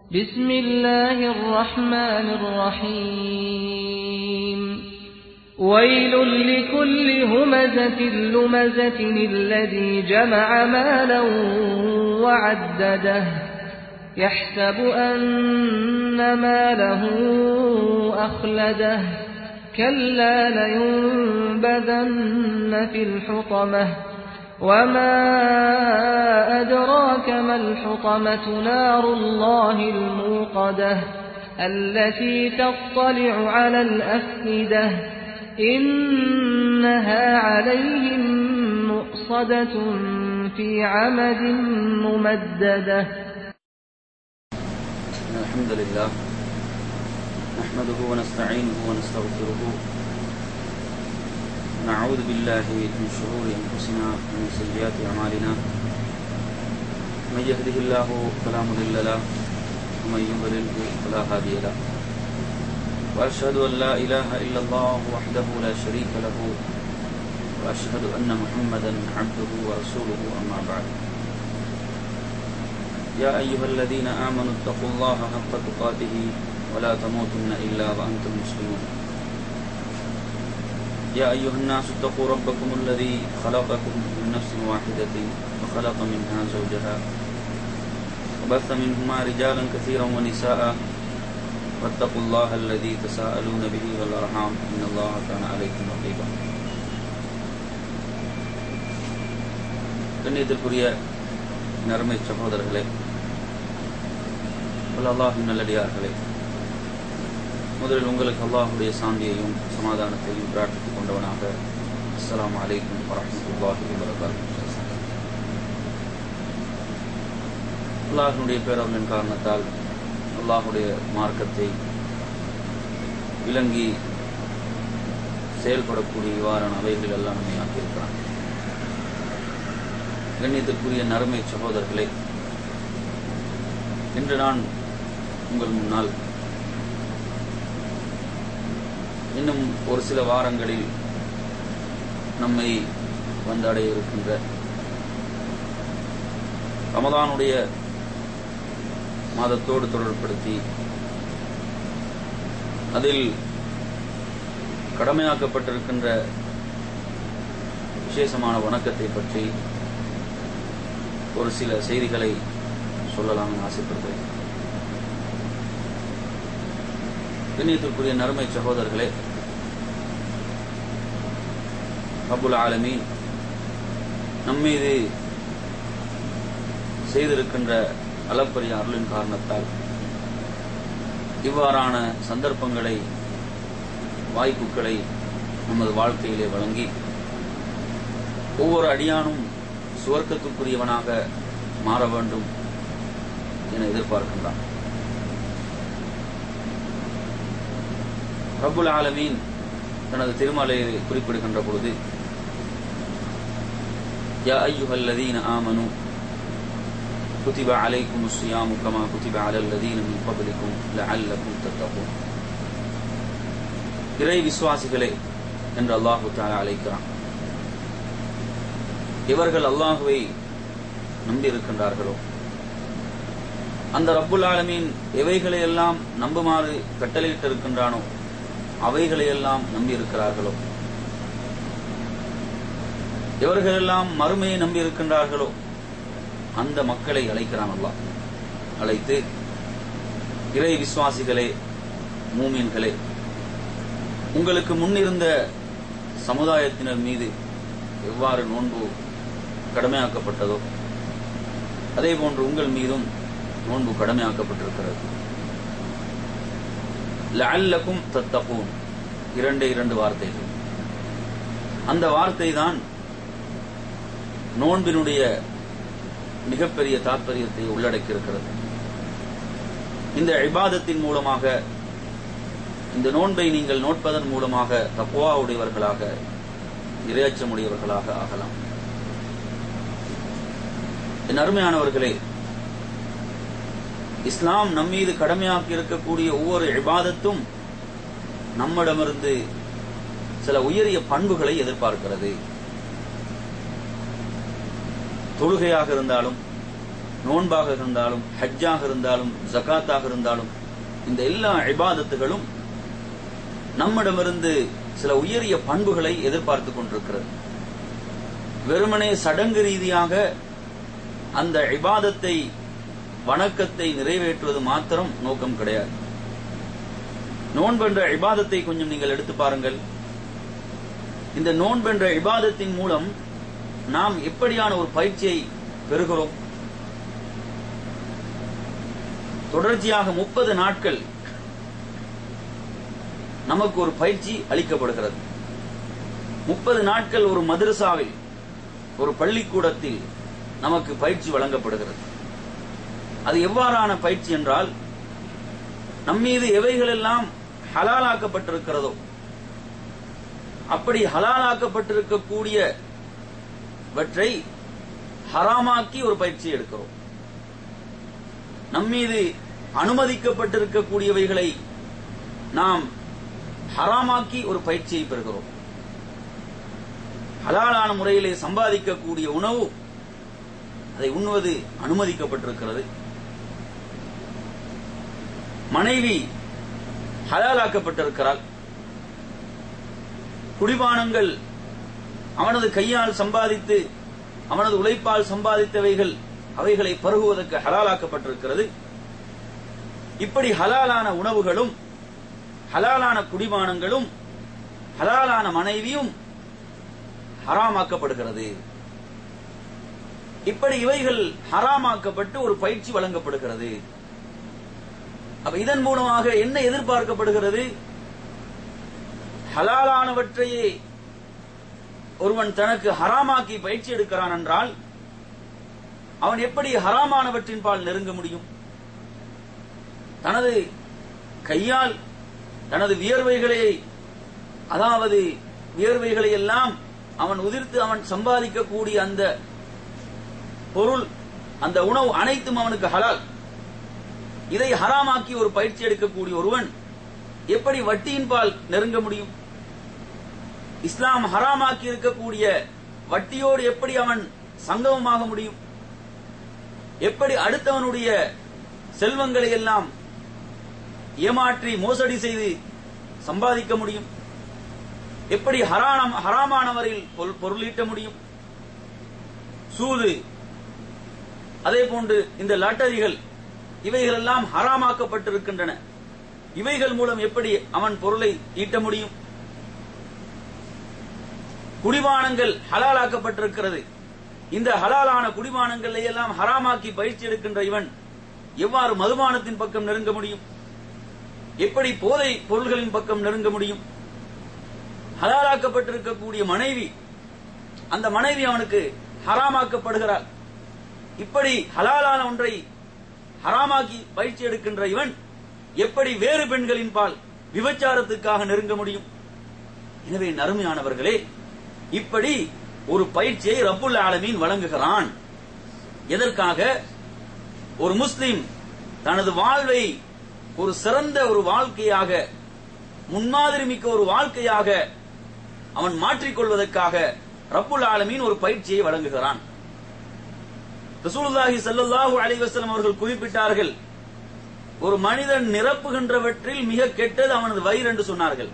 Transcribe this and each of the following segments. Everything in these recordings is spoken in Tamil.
بسم الله الرحمن الرحيم ويل لكل همزة لمزة الذي جمع مالا وعدده يحسب أن ماله أخلده كلا لينبذن في الحطمة وما أدراك ما الحطمة نار الله الموقدة التي تطلع على الأفئدة إنها عليهم مؤصدة في عمد ممددة الحمد لله نحمده ونستعينه ونستغفره نعوذ بالله من شرور أنفسنا ومن سيئات أعمالنا من يهده الله فلا مضل له ومن يضلله فلا هادي له وأشهد أن لا إله إلا الله وحده لا شريك له وأشهد أن محمدا عبده ورسوله أما بعد يا أيها الذين آمنوا اتقوا الله حق تقاته ولا تموتن إلا وأنتم مسلمون يا أيها الناس اتقوا ربكم الذي خلقكم من نفس واحدة وخلق منها زوجها وبث منهما رجالا كثيرا ونساء واتقوا الله الذي تساءلون به والأرحام إن الله كان عليكم رقيبا கண்ணியத்திற்குரிய நறுமை சகோதரர்களே அல்லாஹின் நல்லடியார்களே முதலில் உங்களுக்கு அல்லாஹுடைய சாந்தியையும் சமாதானத்தையும் பிரார்த்தித்துக் கொண்டவனாக அஸ்லாம் அலைக்கும் வரமத்துல்லாஹி வரகாத்து அல்லாஹனுடைய பேரவர்களின் காரணத்தால் அல்லாஹுடைய மார்க்கத்தை விளங்கி செயல்படக்கூடிய இவ்வாறான அவைகள் எல்லாம் நம்மை ஆக்கியிருக்கிறான் கண்ணியத்திற்குரிய நறுமை சகோதரர்களே இன்று நான் உங்கள் முன்னால் இன்னும் ஒரு சில வாரங்களில் நம்மை வந்தடைய இருக்கின்ற ரமதானுடைய மாதத்தோடு தொடர்படுத்தி அதில் கடமையாக்கப்பட்டிருக்கின்ற விசேஷமான வணக்கத்தை பற்றி ஒரு சில செய்திகளை சொல்லலாம் ஆசைப்படுகிறேன் கண்ணியத்திற்குரிய நறுமை சகோதரர்களே அபுல் ஆலமி நம்மீது செய்திருக்கின்ற அளப்பரிய அருளின் காரணத்தால் இவ்வாறான சந்தர்ப்பங்களை வாய்ப்புகளை நமது வாழ்க்கையிலே வழங்கி ஒவ்வொரு அடியானும் சுவர்க்கத்துக்குரியவனாக மாற வேண்டும் என எதிர்பார்க்கின்றான் ரபுல் ஆலமீன் தனது திருமலையை குறிப்பிடுகின்ற பொழுது யா ஐயுஹல்லதீன ஆமனு كتب عليكم الصيام كما كتب على الذين من قبلكم لعلكم تتقون இறை விசுவாசிகளே என்று அல்லாஹு தாலா அழைக்கிறான் இவர்கள் அல்லாஹுவை நம்பி இருக்கின்றார்களோ அந்த ரப்புல் ஆலமீன் எவைகளை எல்லாம் நம்புமாறு கட்டளையிட்டு இருக்கின்றானோ அவைகளையெல்லாம் நம்பி இருக்கிறார்களோ எவர்களெல்லாம் மறுமையை நம்பி இருக்கின்றார்களோ அந்த மக்களை அழைக்கிறான் அல்லாஹ் அழைத்து இறை விசுவாசிகளே மூமீன்களே உங்களுக்கு முன்னிருந்த சமுதாயத்தினர் மீது எவ்வாறு நோன்பு கடமையாக்கப்பட்டதோ அதே போன்று உங்கள் மீதும் நோன்பு கடமையாக்கப்பட்டிருக்கிறது லஅல்லக்கும் தத்தகூன் இரண்டே இரண்டு வார்த்தைகள் அந்த வார்த்தை தான் நோன்பினுடைய மிகப்பெரிய தாற்பயத்தை உள்ளடக்கி இருக்கிறது இந்த இபாதத்தின் மூலமாக இந்த நோன்பை நீங்கள் நோட்பதன் மூலமாக தப்புவா உடையவர்களாக இரையச்சமுடையவர்களாக ஆகலாம் என் அருமையானவர்களே இஸ்லாம் நம்மீது கடமையாக்கி இருக்கக்கூடிய ஒவ்வொரு இபாதத்தும் நம்மிடமிருந்து சில உயரிய பண்புகளை எதிர்பார்க்கிறது தொழுகையாக இருந்தாலும் நோன்பாக இருந்தாலும் ஹஜ்ஜாக இருந்தாலும் ஜகாத்தாக இருந்தாலும் இந்த எல்லா இபாதத்துகளும் நம்மிடமிருந்து சில உயரிய பண்புகளை எதிர்பார்த்து கொண்டிருக்கிறது வெறுமனே சடங்கு ரீதியாக அந்த இபாதத்தை வணக்கத்தை நிறைவேற்றுவது மாத்திரம் நோக்கம் கிடையாது நோன்பென்ற இபாதத்தை கொஞ்சம் நீங்கள் எடுத்து பாருங்கள் இந்த நோன்பென்ற இபாதத்தின் மூலம் நாம் எப்படியான ஒரு பயிற்சியை பெறுகிறோம் தொடர்ச்சியாக முப்பது நாட்கள் நமக்கு ஒரு பயிற்சி அளிக்கப்படுகிறது முப்பது நாட்கள் ஒரு மதரசாவில் ஒரு பள்ளிக்கூடத்தில் நமக்கு பயிற்சி வழங்கப்படுகிறது அது எவ்வாறான பயிற்சி என்றால் நம்மீது எவைகளெல்லாம் ஹலாலாக்கப்பட்டிருக்கிறதோ அப்படி ஹலாலாக்கப்பட்டிருக்கக்கூடியவற்றை ஹராமாக்கி ஒரு பயிற்சி எடுக்கிறோம் நம்மீது அனுமதிக்கப்பட்டிருக்கக்கூடியவைகளை நாம் ஹராமாக்கி ஒரு பயிற்சியை பெறுகிறோம் ஹலாலான முறையிலே சம்பாதிக்கக்கூடிய உணவு அதை உண்ணுவது அனுமதிக்கப்பட்டிருக்கிறது மனைவி ஹலாலாக்கப்பட்டிருக்கிறாள் குடிபானங்கள் அவனது கையால் சம்பாதித்து அவனது உழைப்பால் சம்பாதித்தவைகள் அவைகளை பருகுவதற்கு ஹலாலாக்கப்பட்டிருக்கிறது இப்படி ஹலாலான உணவுகளும் ஹலாலான குடிபானங்களும் ஹலாலான மனைவியும் ஹராமாக்கப்படுகிறது இப்படி இவைகள் ஹராமாக்கப்பட்டு ஒரு பயிற்சி வழங்கப்படுகிறது அப்ப இதன் மூலமாக என்ன எதிர்பார்க்கப்படுகிறது ஹலாலானவற்றையே ஒருவன் தனக்கு ஹராமாக்கி பயிற்சி எடுக்கிறான் என்றால் அவன் எப்படி ஹராமானவற்றின் பால் நெருங்க முடியும் தனது கையால் தனது வியர்வைகளை அதாவது வியர்வைகளை எல்லாம் அவன் உதிர்த்து அவன் சம்பாதிக்கக்கூடிய அந்த பொருள் அந்த உணவு அனைத்தும் அவனுக்கு ஹலால் இதை ஹராமாக்கி ஒரு பயிற்சி எடுக்கக்கூடிய ஒருவன் எப்படி வட்டியின் பால் நெருங்க முடியும் இஸ்லாம் ஹராமாக்கி இருக்கக்கூடிய வட்டியோடு எப்படி அவன் சங்கமமாக முடியும் எப்படி அடுத்தவனுடைய செல்வங்களை எல்லாம் ஏமாற்றி மோசடி செய்து சம்பாதிக்க முடியும் எப்படி ஹரானம் ஹராமானவரில் பொருள்- பொருளீட்ட முடியும் சூது அதே போன்று இந்த லாட்டரிகள் இவைகள் எல்லாம் ஹராமாக்கப்பட்டிருக்கின்றன இவைகள் மூலம் எப்படி அவன் பொருளை ஈட்ட முடியும் குடிபானங்கள் ஹலாலாக்கப்பட்டிருக்கிறது இந்த ஹலாலான குடிபானங்களை எல்லாம் ஹராமாக்கி பயிற்சி எடுக்கின்ற இவன் எவ்வாறு மதுபானத்தின் பக்கம் நெருங்க முடியும் எப்படி போதை பொருள்களின் பக்கம் நெருங்க முடியும் ஹலாலாக்கப்பட்டிருக்கக்கூடிய மனைவி அந்த மனைவி அவனுக்கு ஹராமாக்கப்படுகிறாள் இப்படி ஹலாலான ஒன்றை ஹராமாக்கி பயிற்சி எடுக்கின்ற இவன் எப்படி வேறு பெண்களின் பால் விபச்சாரத்துக்காக நெருங்க முடியும் எனவே நறுமையானவர்களே இப்படி ஒரு பயிற்சியை ரப்புல் ஆலமீன் வழங்குகிறான் எதற்காக ஒரு முஸ்லிம் தனது வாழ்வை ஒரு சிறந்த ஒரு வாழ்க்கையாக முன்மாதிரி மிக்க ஒரு வாழ்க்கையாக அவன் மாற்றிக்கொள்வதற்காக ரப்புல் ஆலமீன் ஒரு பயிற்சியை வழங்குகிறான் ரசூலுல்லாஹி ஸல்லல்லாஹு அலைஹி வஸல்லம் அவர்கள் குறிப்பிட்டார்கள் ஒரு மனிதன் நிரப்புகின்றவற்றில் மிக கெட்டது அவனது வயிறு என்று சொன்னார்கள்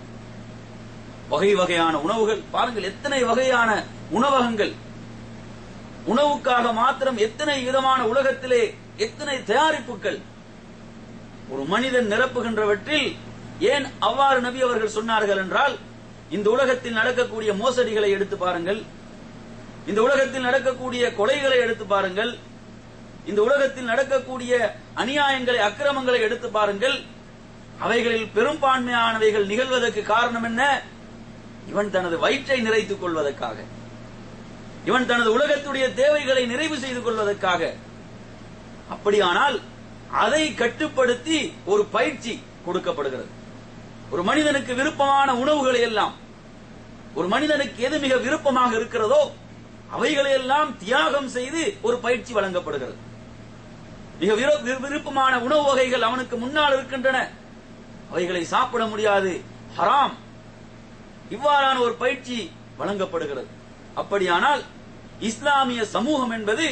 வகை வகையான உணவுகள் பாருங்கள் எத்தனை வகையான உணவகங்கள் உணவுக்காக மாத்திரம் எத்தனை விதமான உலகத்திலே எத்தனை தயாரிப்புகள் ஒரு மனிதன் நிரப்புகின்றவற்றில் ஏன் அவ்வாறு நபி அவர்கள் சொன்னார்கள் என்றால் இந்த உலகத்தில் நடக்கக்கூடிய மோசடிகளை எடுத்து பாருங்கள் இந்த உலகத்தில் நடக்கக்கூடிய கொலைகளை எடுத்து பாருங்கள் இந்த உலகத்தில் நடக்கக்கூடிய அநியாயங்களை அக்கிரமங்களை எடுத்து பாருங்கள் அவைகளில் பெரும்பான்மையானவைகள் நிகழ்வதற்கு காரணம் என்ன இவன் தனது வயிற்றை நிறைத்துக் கொள்வதற்காக இவன் தனது உலகத்துடைய தேவைகளை நிறைவு செய்து கொள்வதற்காக அப்படியானால் அதை கட்டுப்படுத்தி ஒரு பயிற்சி கொடுக்கப்படுகிறது ஒரு மனிதனுக்கு விருப்பமான உணவுகளை எல்லாம் ஒரு மனிதனுக்கு எது மிக விருப்பமாக இருக்கிறதோ அவைகளை எல்லாம் தியாகம் செய்து ஒரு பயிற்சி வழங்கப்படுகிறது மிக விரு- விரு- விருப்பமான உணவு வகைகள் அவனுக்கு முன்னால் இருக்கின்றன அவைகளை சாப்பிட முடியாது ஹராம் இவ்வாறான ஒரு பயிற்சி வழங்கப்படுகிறது அப்படியானால் இஸ்லாமிய சமூகம் என்பது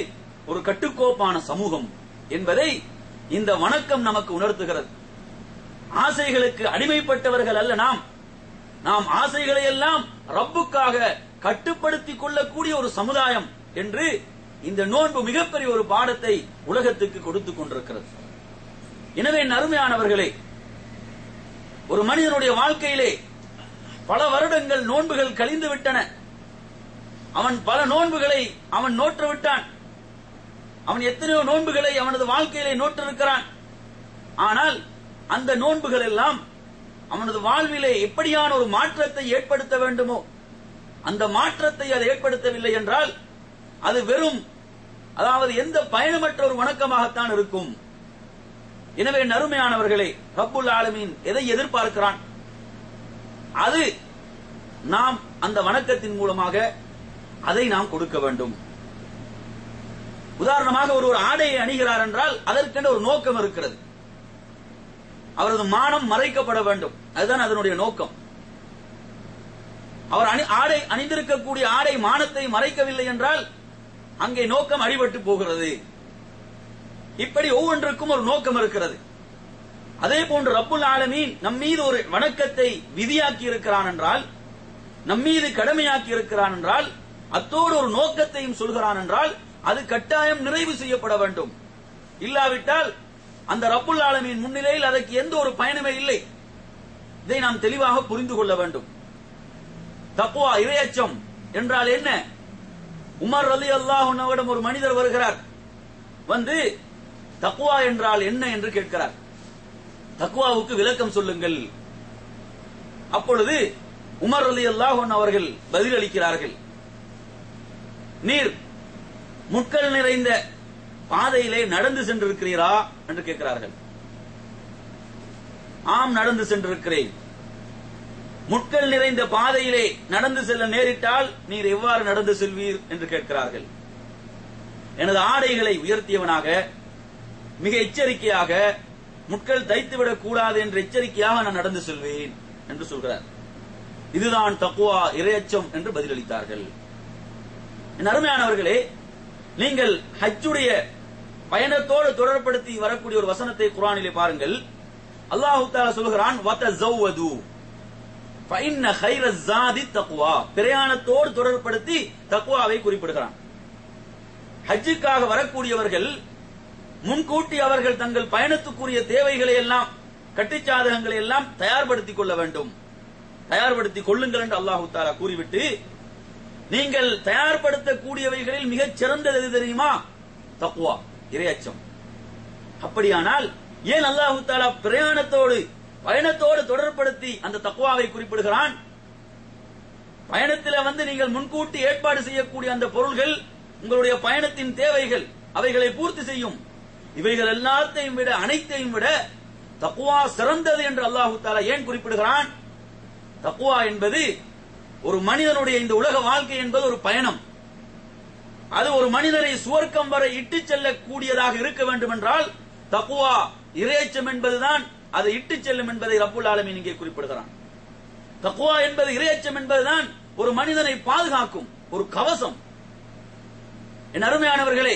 ஒரு கட்டுக்கோப்பான சமூகம் என்பதை இந்த வணக்கம் நமக்கு உணர்த்துகிறது ஆசைகளுக்கு அடிமைப்பட்டவர்கள் அல்ல நாம் நாம் ஆசைகளை எல்லாம் ரப்புக்காக கட்டுப்படுத்திக் கொள்ளக்கூடிய ஒரு சமுதாயம் என்று இந்த நோன்பு மிகப்பெரிய ஒரு பாடத்தை உலகத்துக்கு கொடுத்துக் கொண்டிருக்கிறது எனவே நறுமையானவர்களே ஒரு மனிதனுடைய வாழ்க்கையிலே பல வருடங்கள் நோன்புகள் கழிந்து விட்டன அவன் பல நோன்புகளை அவன் நோற்று விட்டான் அவன் எத்தனையோ நோன்புகளை அவனது வாழ்க்கையிலே நோற்றிருக்கிறான் ஆனால் அந்த நோன்புகள் எல்லாம் அவனது வாழ்விலே எப்படியான ஒரு மாற்றத்தை ஏற்படுத்த வேண்டுமோ அந்த மாற்றத்தை அது ஏற்படுத்தவில்லை என்றால் அது வெறும் அதாவது எந்த பயணமற்ற ஒரு வணக்கமாகத்தான் இருக்கும் எனவே நறுமையானவர்களே ரப்புல் ஆலமீன் எதை எதிர்பார்க்கிறான் அது நாம் அந்த வணக்கத்தின் மூலமாக அதை நாம் கொடுக்க வேண்டும் உதாரணமாக ஒரு ஒரு ஆடையை அணிகிறார் என்றால் அதற்கென்ற ஒரு நோக்கம் இருக்கிறது அவரது மானம் மறைக்கப்பட வேண்டும் அதுதான் அதனுடைய நோக்கம் அவர் அணி ஆடை அணிந்திருக்கக்கூடிய ஆடை மானத்தை மறைக்கவில்லை என்றால் அங்கே நோக்கம் அடிபட்டு போகிறது இப்படி ஒவ்வொன்றுக்கும் ஒரு நோக்கம் இருக்கிறது அதே போன்று ரப்புல் ஆலமீன் நம் மீது ஒரு வணக்கத்தை விதியாக்கி இருக்கிறான் என்றால் நம் மீது கடமையாக்கி இருக்கிறான் என்றால் அத்தோடு ஒரு நோக்கத்தையும் சொல்கிறான் என்றால் அது கட்டாயம் நிறைவு செய்யப்பட வேண்டும் இல்லாவிட்டால் அந்த ரப்புல் ஆலமீன் முன்னிலையில் அதற்கு எந்த ஒரு பயனுமே இல்லை இதை நாம் தெளிவாக புரிந்து கொள்ள வேண்டும் தக்குவா இரையச்சம் என்றால் என்ன உமர் அலி அல்லாஹுவிடம் ஒரு மனிதர் வருகிறார் வந்து தக்குவா என்றால் என்ன என்று கேட்கிறார் தக்குவாவுக்கு விளக்கம் சொல்லுங்கள் அப்பொழுது உமர் அலி அல்லாஹன் அவர்கள் பதிலளிக்கிறார்கள் நீர் முட்கள் நிறைந்த பாதையிலே நடந்து சென்றிருக்கிறீரா என்று கேட்கிறார்கள் ஆம் நடந்து சென்றிருக்கிறேன் முட்கள் நிறைந்த பாதையிலே நடந்து செல்ல நேரிட்டால் நீர் எவ்வாறு நடந்து செல்வீர் என்று கேட்கிறார்கள் எனது ஆடைகளை உயர்த்தியவனாக மிக எச்சரிக்கையாக முட்கள் தைத்துவிடக் கூடாது என்ற எச்சரிக்கையாக நான் நடந்து செல்வேன் என்று சொல்கிறார் இதுதான் தக்குவா இரையச்சம் என்று பதிலளித்தார்கள் என் அருமையானவர்களே நீங்கள் ஹஜ்ஜுடைய பயணத்தோடு தொடர்படுத்தி வரக்கூடிய ஒரு வசனத்தை குரானிலே பாருங்கள் அல்லாஹு தாலா சொல்கிறான் வதஸவ்வது ஃபைன்ன கைர ஜாதி தக்குவா பிரயாணத்தோடு தொடர்படுத்தி தக்குவாவை குறிப்பிடுகிறான் ஹஜ்ஜுக்காக வரக்கூடியவர்கள் முன்கூட்டி அவர்கள் தங்கள் பயணத்துக்குரிய தேவைகளை எல்லாம் கட்டுச்சாதகங்களை எல்லாம் தயார்படுத்திக் கொள்ள வேண்டும் தயார்படுத்திக் கொள்ளுங்கள் என்று அல்லாஹு தாலா கூறிவிட்டு நீங்கள் தயார்படுத்தக்கூடியவைகளில் மிகச் சிறந்தது எது தெரியுமா தக்குவா இரையச்சம் அப்படியானால் ஏன் அல்லாஹு தாலா பிரயாணத்தோடு பயணத்தோடு தொடர்படுத்தி அந்த தக்குவாவை குறிப்பிடுகிறான் பயணத்தில் வந்து நீங்கள் முன்கூட்டி ஏற்பாடு செய்யக்கூடிய அந்த பொருள்கள் உங்களுடைய பயணத்தின் தேவைகள் அவைகளை பூர்த்தி செய்யும் இவைகள் எல்லாத்தையும் விட அனைத்தையும் விட தக்குவா சிறந்தது என்று அல்லாஹு தாலா ஏன் குறிப்பிடுகிறான் தக்குவா என்பது ஒரு மனிதனுடைய இந்த உலக வாழ்க்கை என்பது ஒரு பயணம் அது ஒரு மனிதரை சுவர்க்கம் வரை இட்டுச் செல்லக்கூடியதாக இருக்க வேண்டும் என்றால் தக்குவா இரையச்சம் என்பதுதான் அதை இட்டுச் செல்லும் என்பதை ரப்புல் ஆலமீன் இங்கே குறிப்பிடுகிறான் தக்குவா என்பது இரையச்சம் என்பதுதான் ஒரு மனிதனை பாதுகாக்கும் ஒரு கவசம் என் அருமையானவர்களே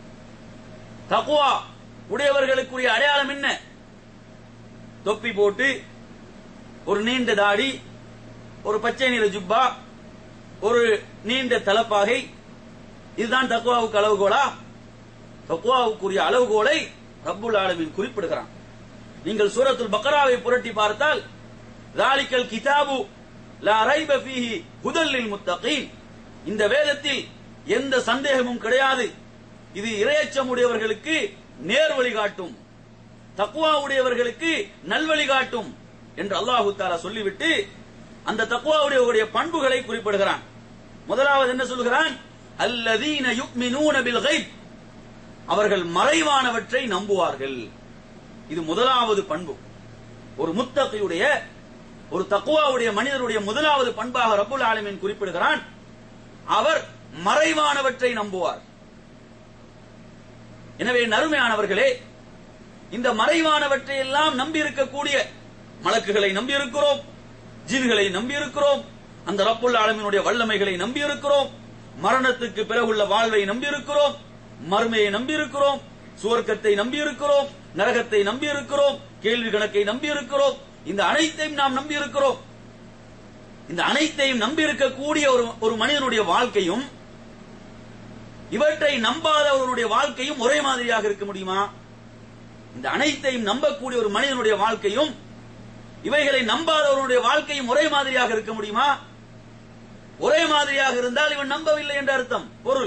தக்குவா உடையவர்களுக்குரிய அடையாளம் என்ன தொப்பி போட்டு ஒரு நீண்ட தாடி ஒரு பச்சை நிற ஜுப்பா ஒரு நீண்ட தலப்பாகை இதுதான் தக்குவாவுக்கு அளவுகோலா தக்குவாவுக்குரிய அளவுகோலை ரப்புல் ஆலமீன் குறிப்பிடுகிறான் நீங்கள் சூரத்துல் பக்கராவை புரட்டி பார்த்தால் தாலிக்கல் கிதாபு லா ரைப ஃபீஹி ஹுதல்லில் முத்தகீன் இந்த வேதத்தில் எந்த சந்தேகமும் கிடையாது இது இரையச்சம் உடையவர்களுக்கு நேர் வழிகாட்டும் தக்குவா உடையவர்களுக்கு நல்வழி காட்டும் என்று அல்லாஹு தாலா சொல்லிவிட்டு அந்த தக்குவா உடையவருடைய பண்புகளை குறிப்பிடுகிறான் முதலாவது என்ன சொல்கிறான் அல்லதீன யுக்மினூன பில் கைப் அவர்கள் மறைவானவற்றை நம்புவார்கள் இது முதலாவது பண்பு ஒரு முத்தகையுடைய ஒரு தக்குவாவுடைய மனிதருடைய முதலாவது பண்பாக ரப்புல் ஆலமீன் குறிப்பிடுகிறான் அவர் மறைவானவற்றை நம்புவார் எனவே நறுமையானவர்களே இந்த மறைவானவற்றை எல்லாம் நம்பி இருக்கக்கூடிய மலக்குகளை நம்பி இருக்கிறோம் ஜீன்களை நம்பி இருக்கிறோம் அந்த ரப்புல் ஆலமீனுடைய வல்லமைகளை நம்பி இருக்கிறோம் மரணத்துக்கு பிறகுள்ள வாழ்வை நம்பி இருக்கிறோம் மறுமையை நம்பி இருக்கிறோம் சுவர்க்கத்தை நம்பி இருக்கிறோம் நரகத்தை நம்பி இருக்கிறோம் கேள்வி கணக்கை நம்பி இருக்கிறோம் இந்த அனைத்தையும் நாம் நம்பி இருக்கிறோம் இந்த அனைத்தையும் நம்பி இருக்கக்கூடிய ஒரு ஒரு மனிதனுடைய வாழ்க்கையும் இவற்றை நம்பாதவருடைய வாழ்க்கையும் ஒரே மாதிரியாக இருக்க முடியுமா இந்த அனைத்தையும் நம்பக்கூடிய ஒரு மனிதனுடைய வாழ்க்கையும் இவைகளை நம்பாதவருடைய வாழ்க்கையும் ஒரே மாதிரியாக இருக்க முடியுமா ஒரே மாதிரியாக இருந்தால் இவன் நம்பவில்லை என்ற அர்த்தம் பொருள்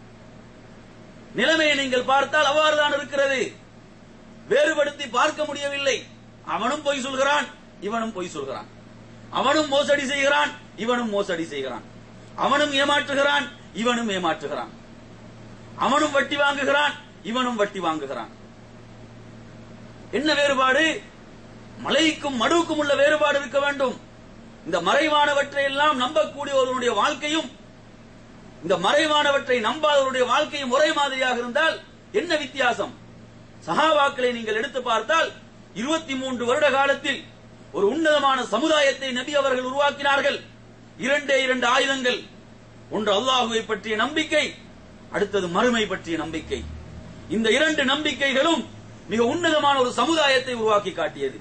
நிலைமையை நீங்கள் பார்த்தால் அவ்வாறுதான் இருக்கிறது வேறுபடுத்தி பார்க்க முடியவில்லை அவனும் பொய் சொல்கிறான் இவனும் பொய் சொல்கிறான் அவனும் மோசடி செய்கிறான் இவனும் மோசடி செய்கிறான் அவனும் ஏமாற்றுகிறான் இவனும் ஏமாற்றுகிறான் அவனும் வட்டி வாங்குகிறான் இவனும் வட்டி வாங்குகிறான் என்ன வேறுபாடு மலைக்கும் மடுவுக்கும் உள்ள வேறுபாடு இருக்க வேண்டும் இந்த மறைவானவற்றை எல்லாம் நம்பக்கூடிய ஒருவனுடைய வாழ்க்கையும் இந்த மறைவானவற்றை நம்பாதவருடைய வாழ்க்கையும் ஒரே மாதிரியாக இருந்தால் என்ன வித்தியாசம் சஹாபாக்களை நீங்கள் எடுத்து பார்த்தால் இருபத்தி மூன்று வருட காலத்தில் ஒரு உன்னதமான சமுதாயத்தை நபி அவர்கள் உருவாக்கினார்கள் இரண்டே இரண்டு ஆயுதங்கள் ஒன்று அல்லாஹுவை பற்றிய நம்பிக்கை அடுத்தது மறுமை பற்றிய நம்பிக்கை இந்த இரண்டு நம்பிக்கைகளும் மிக உன்னதமான ஒரு சமுதாயத்தை உருவாக்கி காட்டியது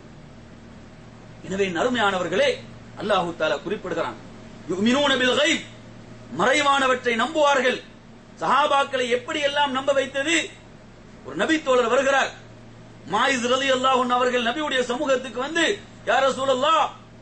எனவே நறுமையானவர்களே அல்லாஹு தாலா குறிப்பிடுகிறான் யுமினூன பில் கைப் மறைவானவற்றை நம்புவார்கள் சஹாபாக்களை எப்படி எல்லாம் நம்ப வைத்தது ஒரு நபி தோழர் வருகிறார் மாயிஸ் ரலி அல்லாஹ் அவர்கள் நபியுடைய சமூகத்துக்கு வந்து யார சூழல்லா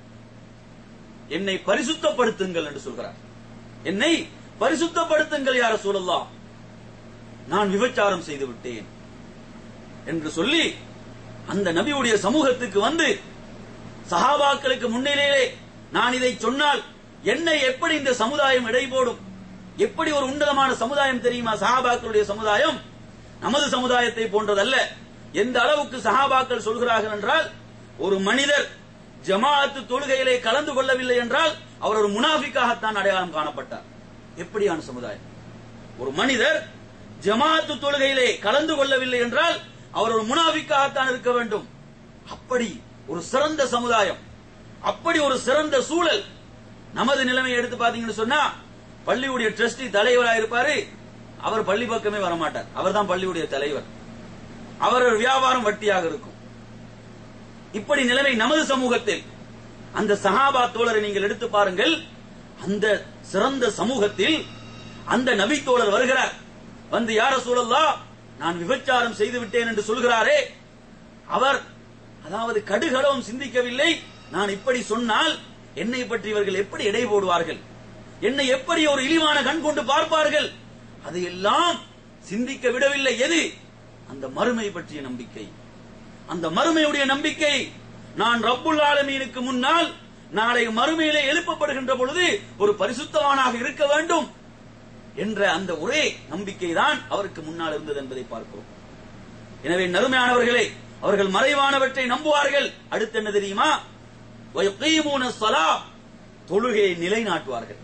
என்னை பரிசுத்தப்படுத்துங்கள் என்று சொல்கிறார் என்னை பரிசுத்தப்படுத்துங்கள் யார சூழல்லா நான் விபச்சாரம் செய்து விட்டேன் என்று சொல்லி அந்த நபியுடைய சமூகத்துக்கு வந்து சஹாபாக்களுக்கு முன்னிலையிலே நான் இதை சொன்னால் என்னை எப்படி இந்த சமுதாயம் இடை போடும் எப்படி ஒரு உன்னதமான சமுதாயம் தெரியுமா சஹாபாக்களுடைய சமுதாயம் நமது சமுதாயத்தை போன்றதல்ல எந்த அளவுக்கு சஹாபாக்கள் சொல்கிறார்கள் என்றால் ஒரு மனிதர் ஜமாஅத்து தொழுகையிலே கலந்து கொள்ளவில்லை என்றால் அவர் ஒரு முனாஃபிக்காகத்தான் அடையாளம் காணப்பட்டார் எப்படியான சமுதாயம் ஒரு மனிதர் ஜமாஅத்து தொழுகையிலே கலந்து கொள்ளவில்லை என்றால் அவர் ஒரு முனாஃபிக்காகத்தான் இருக்க வேண்டும் அப்படி ஒரு சிறந்த சமுதாயம் அப்படி ஒரு சிறந்த சூழல் நமது நிலைமையை எடுத்து பாத்தீங்கன்னு சொன்னா பள்ளியுடைய ட்ரஸ்டி தலைவராக இருப்பாரு அவர் பள்ளி பக்கமே வரமாட்டார் அவர் தான் பள்ளியுடைய தலைவர் அவர் வியாபாரம் வட்டியாக இருக்கும் இப்படி நிலைமை நமது சமூகத்தில் அந்த சஹாபா தோழரை நீங்கள் எடுத்து பாருங்கள் அந்த சிறந்த சமூகத்தில் அந்த நபி தோழர் வருகிறார் வந்து யார சூழல்லா நான் விபச்சாரம் செய்து விட்டேன் என்று சொல்கிறாரே அவர் அதாவது கடுகளவும் சிந்திக்கவில்லை நான் இப்படி சொன்னால் என்னை பற்றி இவர்கள் எப்படி எடை போடுவார்கள் என்னை எப்படி ஒரு இழிவான கண் கொண்டு பார்ப்பார்கள் அதையெல்லாம் சிந்திக்க விடவில்லை எது அந்த மறுமை பற்றிய நம்பிக்கை அந்த மறுமையுடைய நம்பிக்கை நான் ரப்புல் ஆலமீனுக்கு முன்னால் நாளை மறுமையிலே எழுப்பப்படுகின்ற பொழுது ஒரு பரிசுத்தவானாக இருக்க வேண்டும் என்ற அந்த ஒரே நம்பிக்கை தான் அவருக்கு முன்னால் இருந்தது என்பதை பார்க்கிறோம் எனவே நறுமையானவர்களே அவர்கள் மறைவானவற்றை நம்புவார்கள் அடுத்து என்ன தெரியுமா வயகீமூன ஸலா தொழுகையை நிலைநாட்டுவார்கள்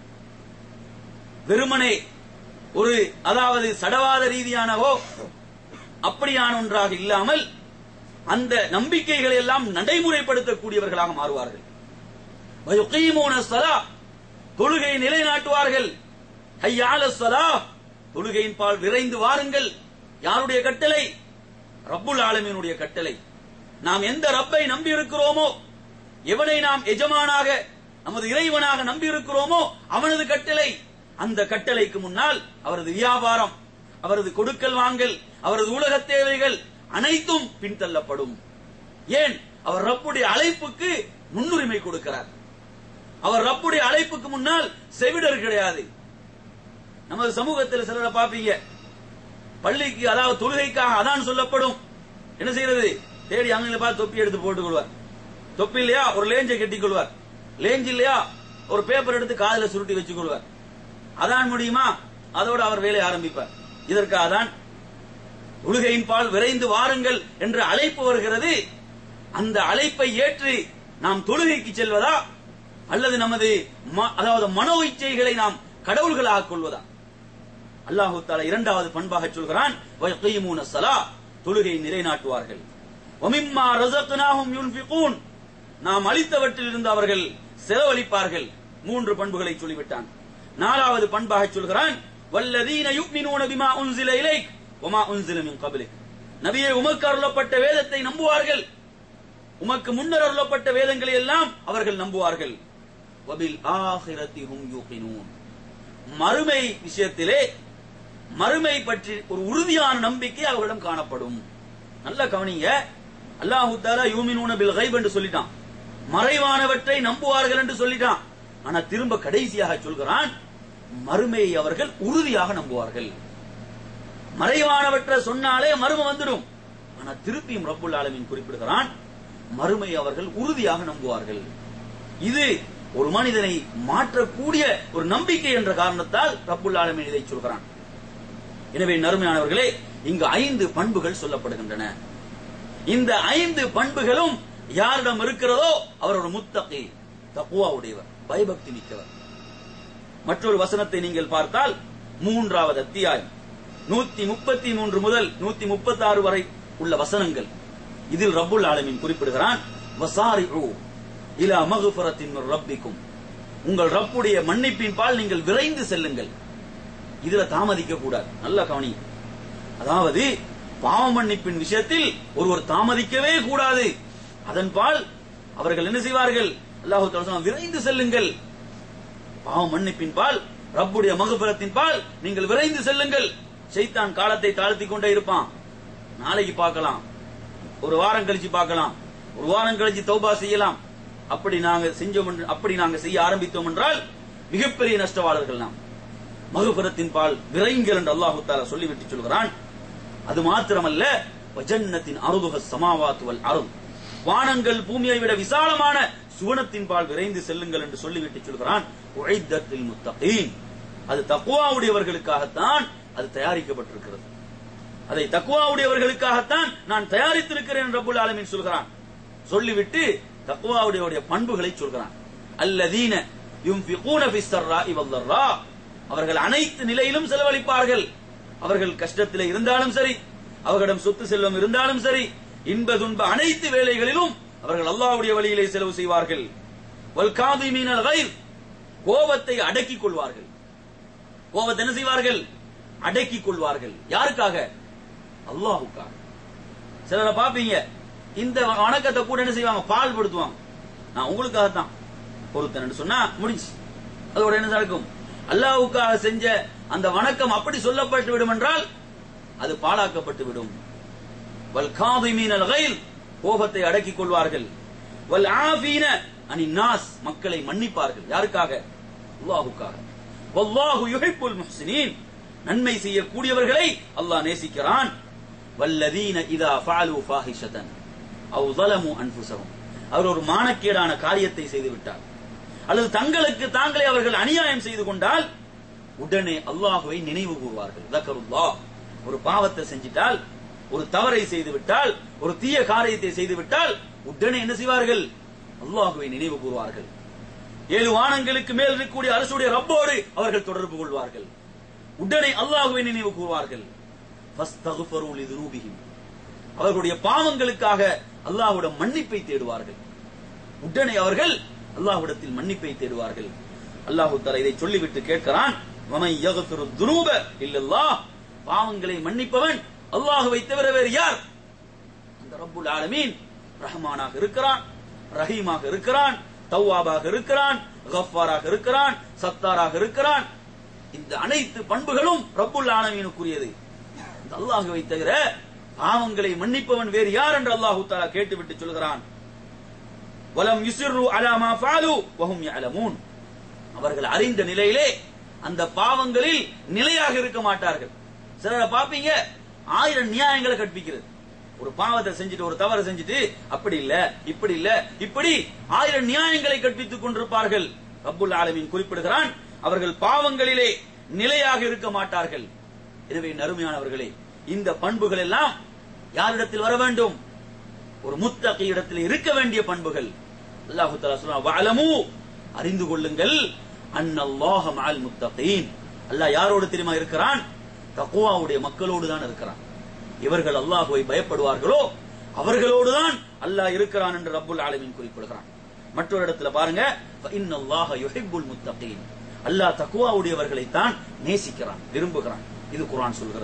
வெறுமனே ஒரு அதாவது சடவாத ரீதியானவோ அப்படியான ஒன்றாக இல்லாமல் அந்த நம்பிக்கைகளை எல்லாம் நடைமுறைப்படுத்தக்கூடியவர்களாக மாறுவார்கள் வயகீமூன ஸலா தொழுகையை நிலைநாட்டுவார்கள் ஹையால ஸலா தொழுகையின் பால் விரைந்து வாருங்கள் யாருடைய கட்டளை ரப்புல் ஆலமீனுடைய கட்டளை நாம் எந்த ரப்பை நம்பி இருக்கிறோமோ எவனை நாம் எஜமானாக நமது இறைவனாக நம்பி இருக்கிறோமோ அவனது கட்டளை அந்த கட்டளைக்கு முன்னால் அவரது வியாபாரம் அவரது கொடுக்கல் வாங்கல் அவரது உலக தேவைகள் அனைத்தும் பின்தள்ளப்படும் ஏன் அவர் ரப்புடைய அழைப்புக்கு முன்னுரிமை கொடுக்கிறார் அவர் ரப்புடைய அழைப்புக்கு முன்னால் செவிடர் கிடையாது நமது சமூகத்தில் சிலரை பாப்பீங்க பள்ளிக்கு அதாவது தொழுகைக்காக அதான் சொல்லப்படும் என்ன செய்யறது தேடி அங்கே பார்த்து தொப்பி எடுத்து போட்டுக் கொள்வார் தொப்பி இல்லையா ஒரு லேஞ்சை கட்டிக் கொள்வார் லேஞ்ச் இல்லையா ஒரு பேப்பர் எடுத்து காதுல சுருட்டி வச்சுக் கொள்வார் அதான் முடியுமா அதோட அவர் வேலையை ஆரம்பிப்பார் இதற்காக தான் உலகையின் பால் விரைந்து வாருங்கள் என்ற அழைப்பு வருகிறது அந்த அழைப்பை ஏற்று நாம் தொழுகைக்கு செல்வதா அல்லது நமது ம- அதாவது மனோ இச்சைகளை நாம் கடவுள்களாக கொள்வதா அல்லாஹு தாலா இரண்டாவது பண்பாக சொல்கிறான் வயகீமூன ஸலா தொழுகை நிலைநாட்டுவார்கள் வமிம்மா ரஸக்னாஹும் யுன்ஃபிகூன் நாம் அளித்தவற்றில் இருந்து அவர்கள் செலவழிப்பார்கள் மூன்று பண்புகளை சொல்லிவிட்டான் நாலாவது பண்பாக சொல்கிறான் வல்லதீன யுக்மினூன பிமா உன்சில இலைக் ஒமா உன்சில மின் கபிலிக் நபியே உமக்கு அருளப்பட்ட வேதத்தை நம்புவார்கள் உமக்கு முன்னர் அருளப்பட்ட வேதங்களை எல்லாம் அவர்கள் நம்புவார்கள் வபில் ஆஹிரத்தி ஹும் யூகினூன் மறுமை விஷயத்திலே மறுமை பற்றி ஒரு உறுதியான நம்பிக்கை அவர்களிடம் காணப்படும் நல்ல கவனிங்க அல்லாஹு தாலா யூமினூன பில் கைப் என்று சொல்லிட்டான் மறைவானவற்றை நம்புவார்கள் என்று சொல்லிட்டான் ஆனா திரும்ப கடைசியாக சொல்கிறான் மறுமையை அவர்கள் உறுதியாக நம்புவார்கள் மறைவானவற்றை சொன்னாலே மறுமை வந்துடும் ஆனா திருப்பியும் ரப்புல் ஆலமீன் குறிப்பிடுகிறான் மறுமை அவர்கள் உறுதியாக நம்புவார்கள் இது ஒரு மனிதனை மாற்றக்கூடிய ஒரு நம்பிக்கை என்ற காரணத்தால் ரப்புல் ஆலமீன் இதை சொல்கிறான் எனவே நறுமையானவர்களே இங்கு ஐந்து பண்புகள் சொல்லப்படுகின்றன இந்த ஐந்து பண்புகளும் யாரிடம் இருக்கிறதோ அவர் ஒரு முத்தகி தக்குவா உடையவர் பயபக்தி மிக்கவர் மற்றொரு வசனத்தை நீங்கள் பார்த்தால் மூன்றாவது அத்தியாயம் நூத்தி முப்பத்தி மூன்று முதல் நூத்தி முப்பத்தி ஆறு வரை உள்ள வசனங்கள் இதில் ரப்புல் ஆலமீன் குறிப்பிடுகிறான் வசாரி இலா மகுஃபரத்தின் ரப்பிக்கும் உங்கள் ரப்புடைய மன்னிப்பின் பால் நீங்கள் விரைந்து செல்லுங்கள் இதுல தாமதிக்க கூடாது நல்ல கவனி அதாவது பாவ மன்னிப்பின் விஷயத்தில் ஒருவர் தாமதிக்கவே கூடாது அதன் பால் அவர்கள் என்ன செய்வார்கள் அல்லாஹு தஆலா சொன்னான், விரைந்து செல்லுங்கள் பாவ மன்னிப்பின் பால் ரப்புடைய மகுபரத்தின் பால் நீங்கள் விரைந்து செல்லுங்கள் ஷைத்தான் காலத்தை தாழ்த்தி கொண்டே இருப்பான் நாளைக்கு பார்க்கலாம் ஒரு வாரம் கழிச்சு பார்க்கலாம் ஒரு வாரம் கழிச்சு தௌபா செய்யலாம் அப்படி நாங்க செஞ்சோம் என்று- அப்படி நாங்க செய்ய ஆரம்பித்தோம் என்றால் மிகப்பெரிய நஷ்டவாளர்கள் நாம் மகுபரத்தின் பால் விரைங்கள் என்று அல்லாஹு தாலா சொல்லிவிட்டு சொல்கிறான் அது மாத்திரமல்ல வஜன்னத்தின் அருதுக சமாவாத்து வல் அருள் வானங்கள் பூமியை விட விசாலமான சுவனத்தின் பால் விரைந்து செல்லுங்கள் என்று சொல்லிவிட்டு சொல்கிறான் உழைத்தத்தில் முத்தகீன் அது தக்குவாவுடையவர்களுக்காகத்தான் அது தயாரிக்கப்பட்டிருக்கிறது அதை தக்குவாவுடையவர்களுக்காகத்தான் நான் தயாரித்திருக்கிறேன் என்று ரப்புல் ஆலமீன் சொல்கிறான் சொல்லிவிட்டு தக்குவாவுடைய பண்புகளை சொல்கிறான் அல்லதீன யுன்ஃபிகூன ஃபிஸ் ஸர்ராஇ வல்-ضرா அவர்கள் அனைத்து நிலையிலும் செலவழிப்பார்கள் அவர்கள் கஷ்டத்திலே இருந்தாலும் சரி அவர்களிடம் சொத்து செல்வம் இருந்தாலும் சரி இன்ப துன்ப அனைத்து வேலைகளிலும் அவர்கள் அல்லாஹ்வுடைய வழியிலே செலவு செய்வார்கள் வல் காதிமீனல் கைர் கோபத்தை அடக்கிக் கொள்வார்கள் கோபத்தை என்ன செய்வார்கள் அடக்கிக் கொள்வார்கள் யாருக்காக அல்லாஹுக்காக சிலரை பாப்பீங்க இந்த வணக்கத்தை கூட என்ன செய்வாங்க பால் படுத்துவாங்க நான் உங்களுக்காக தான் பொருத்தன் சொன்னா முடிஞ்சு அதோட என்ன நடக்கும் அல்லாஹ்வுக்காக செஞ்ச அந்த வணக்கம் அப்படி சொல்லப்பட்டு விடும் என்றால் அது பாழாக்கப்பட்டு விடும் வல் காதிமீன் அல் கைல் கோபத்தை அடக்கிக் கொள்வார்கள் வல் ஆஃபீன அனி நாஸ் மக்களை மன்னிப்பார்கள் யாருக்காக அல்லாஹுக்காக வல்லாஹு யுஹிப்புல் முஹ்சினீன் நன்மை செய்யக்கூடியவர்களை அல்லாஹ் நேசிக்கிறான் வல்லதீன இதா ஃபஅலு ஃபாஹிஷதன் அவ் ظلموا அன்ஃபுஸஹும் அவர் ஒரு மானக்கேடான காரியத்தை செய்து விட்டார் அல்லது தங்களுக்கு தாங்களே அவர்கள் அநியாயம் செய்து கொண்டால் உடனே அல்லாஹுவை நினைவு கூறுவார்கள் தக்கருல்லாஹ் ஒரு பாவத்தை செஞ்சிட்டால் ஒரு தவறை செய்து விட்டால் ஒரு தீய காரியத்தை செய்து விட்டால் உடனே என்ன செய்வார்கள் அல்லாஹுவை நினைவு கூறுவார்கள் ஏழு வானங்களுக்கு மேல் இருக்கக்கூடிய அரசுடைய ரப்போடு அவர்கள் தொடர்பு கொள்வார்கள் உடனே அல்லாஹுவை நினைவு கூறுவார்கள் ஃபஸ்தக்ஃபரு லிதுனூபிஹிம். அவர்களுடைய பாவங்களுக்காக அல்லாஹ்விடம் மன்னிப்பை தேடுவார்கள் உடனே அவர்கள் அல்லாஹ்விடத்தில் மன்னிப்பை தேடுவார்கள் அல்லாஹு தஆலா இதை சொல்லிவிட்டு கேட்கிறான் வமன் யக்ஃபிரு துனூப இல்லல்லாஹ் பாவங்களை மன்னிப்பவன் அல்லாஹ்வை தவிர வேறு யார் அந்த ரப்புல் ஆலமீன் ரஹ்மானாக இருக்கிறான் ரஹீமாக இருக்கிறான் தவ்வாபாக இருக்கிறான் கஃபாராக இருக்கிறான் சத்தாராக இருக்கிறான் இந்த அனைத்து பண்புகளும் ரப்புல் ஆலமீனுக்குரியது இந்த அல்லாஹுவை தவிர பாவங்களை மன்னிப்பவன் வேறு யார் என்று அல்லாஹு தஆலா கேட்டுவிட்டு சொல்கிறான் வலம் யுசிர்ரு அலா மா ஃபாலு வஹும் யஅலமூன் அவர்கள் அறிந்த நிலையிலே அந்த பாவங்களில் நிலையாக இருக்க மாட்டார்கள் சிலரை பாப்பீங்க ஆயிரம் நியாயங்களை கற்பிக்கிறது ஒரு பாவத்தை செஞ்சுட்டு ஒரு தவறு செஞ்சுட்டு அப்படி இல்ல இப்படி இல்ல இப்படி ஆயிரம் நியாயங்களை கற்பித்துக் கொண்டிருப்பார்கள் ரப்புல் ஆலமீன் குறிப்பிடுகிறான் அவர்கள் பாவங்களிலே நிலையாக இருக்க மாட்டார்கள் எனவே நறுமையானவர்களே இந்த பண்புகள் எல்லாம் யாரிடத்தில் வர வேண்டும் ஒரு முத்தகி இடத்தில் இருக்க வேண்டிய பண்புகள் அல்லாஹு தஆலா சொல்றான் வஅலமு அறிந்து கொள்ளுங்கள் அன்னல்லாஹ மஅல் முத்தகீன் அல்லாஹ் யாரோடு தெரியுமா இருக்கிறான் தக்வாவுடைய மக்களோடு தான் இருக்கிறான் இவர்கள் அல்லாஹ்வை பயப்படுவார்களோ அவர்களோடு தான் அல்லாஹ் இருக்கிறான் என்று ரப்புல் ஆலமீன் குறிப்பிடுகிறான் மற்றொரு இடத்துல பாருங்க இன்னல்லாஹ யுஹிப்புல் முத்தகீன் அல்லாஹ் தக்வாவுடையவர்களை தான் நேசிக்கிறான் விரும்புகிறான் இது குர்ஆன் சொல்கிறது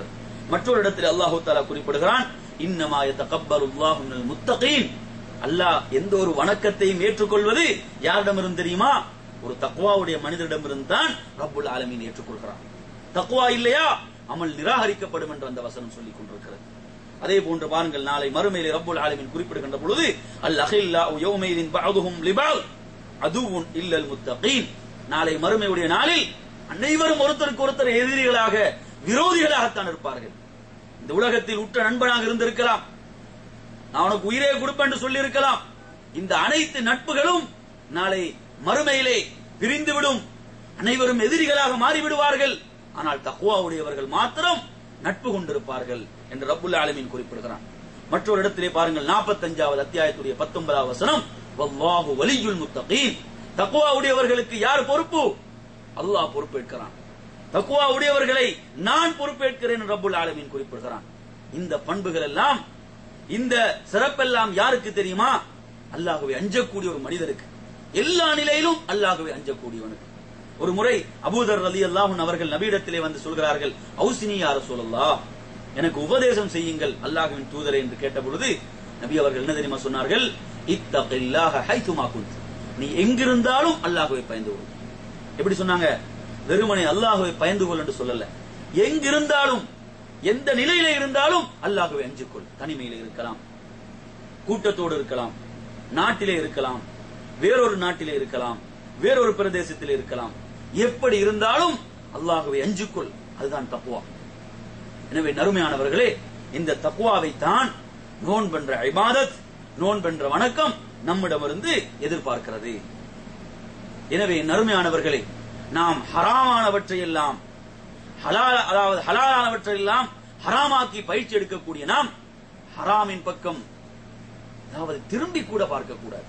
மற்றொரு இடத்தில் அல்லாஹு தாலா குறிப்பிடுகிறான் இன்னமா யதகப்பலுல்லாஹு மினல் முத்தகீன் அல்லாஹ் எந்த ஒரு வணக்கத்தையும் ஏற்றுக்கொள்வது யாரிடமிருந்து தெரியுமா ஒரு தக்வாவுடைய மனிதரிடமிருந்து தான் ரப்புல் ஆலமீன் ஏற்றுக்கொள்கிறான் தக்வா இல்லையா அமல் நிராகரிக்கப்படும் என்று அந்த வசனம் சொல்லிக் கொண்டிருக்கிறது அதே போன்று பாருங்கள் நாளை மறுமையிலே ரப்புல் ஆலமீன் குறிப்பிடுகின்ற பொழுது அல் அஹில்லா யௌமைதின் பஅதுஹும் லிபால் அதுவுன் இல்லல் முத்தகீன் நாளை மறுமையுடைய நாளில் அனைவரும் ஒருத்தருக்கு ஒருத்தர் எதிரிகளாக விரோதிகளாகத்தான் இருப்பார்கள் இந்த உலகத்தில் உற்ற நண்பனாக இருந்திருக்கலாம் நான் உனக்கு உயிரே கொடுப்பேன் என்று சொல்லி இருக்கலாம் இந்த அனைத்து நட்புகளும் நாளை மறுமையிலே பிரிந்துவிடும் அனைவரும் எதிரிகளாக மாறிவிடுவார்கள் ஆனால் தக்குவாவுடையவர்கள் மாத்திரம் நட்பு கொண்டிருப்பார்கள் என்று ரப்புல் ஆலமீன் குறிப்பிடுகிறான் மற்றொரு இடத்திலே பாருங்கள் 45வது அத்தியாயத்துடைய 19வது வசனம் வல்லாஹு வலியுல் முத்தகீன் தக்குவா உடையவர்களுக்கு யார் பொறுப்பு அல்லாஹ் பொறுப்பேற்கிறான் தக்குவா உடையவர்களை நான் பொறுப்பேற்கிறேன் என்று ரப்புல் ஆலமீன் குறிப்பிடுகிறான் இந்த பண்புகள் எல்லாம் இந்த சிறப்பெல்லாம் யாருக்கு தெரியுமா அல்லாஹ்வை அஞ்சக்கூடிய ஒரு மனிதருக்கு எல்லா நிலையிலும் அல்லாஹ்வை அஞ்சக்கூடியவனுக்கு ஒரு முறை அபூதர் ரலி அல்லாஹன் அவர்கள் நபியிடத்திலே வந்து சொல்கிறார்கள் அவுசினி யார சொல்லல்லா எனக்கு உபதேசம் செய்யுங்கள் அல்லாஹ்வின் தூதரை என்று கேட்ட பொழுது நபி அவர்கள் என்ன தெரியுமா சொன்னார்கள் இத்தகில்லாஹ ஹைதுமா குந்த் நீ எங்கிருந்தாலும் அல்லாஹ்வை பயந்து கொள் எப்படி சொன்னாங்க வெறுமனை அல்லாஹ்வை பயந்து கொள் என்று சொல்லல எங்கிருந்தாலும் எந்த நிலையில இருந்தாலும் அல்லாஹ்வை அஞ்சுக்கொள் தனிமையில இருக்கலாம் கூட்டத்தோடு இருக்கலாம் நாட்டிலே இருக்கலாம் வேறொரு நாட்டிலே இருக்கலாம் வேறொரு பிரதேசத்தில் இருக்கலாம் எப்படி இருந்தாலும் அல்லாஹ்வை அஞ்சுக்கொள் அதுதான் தக்குவா எனவே நறுமையானவர்களே இந்த தக்குவாவை தான் நோன் பண்ற இபாதத் நோன் பண்ற வணக்கம் நம்மிடமிருந்து எதிர்பார்க்கிறது எனவே நறுமையானவர்களே நாம் ஹராமானவற்றை எல்லாம் ஹலால் அதாவது ஹலாலானவற்றை எல்லாம் ஹராமாக்கி பயிற்சி எடுக்கக்கூடிய நாம் ஹராமின் பக்கம் அதாவது திரும்பி கூட பார்க்க கூடாது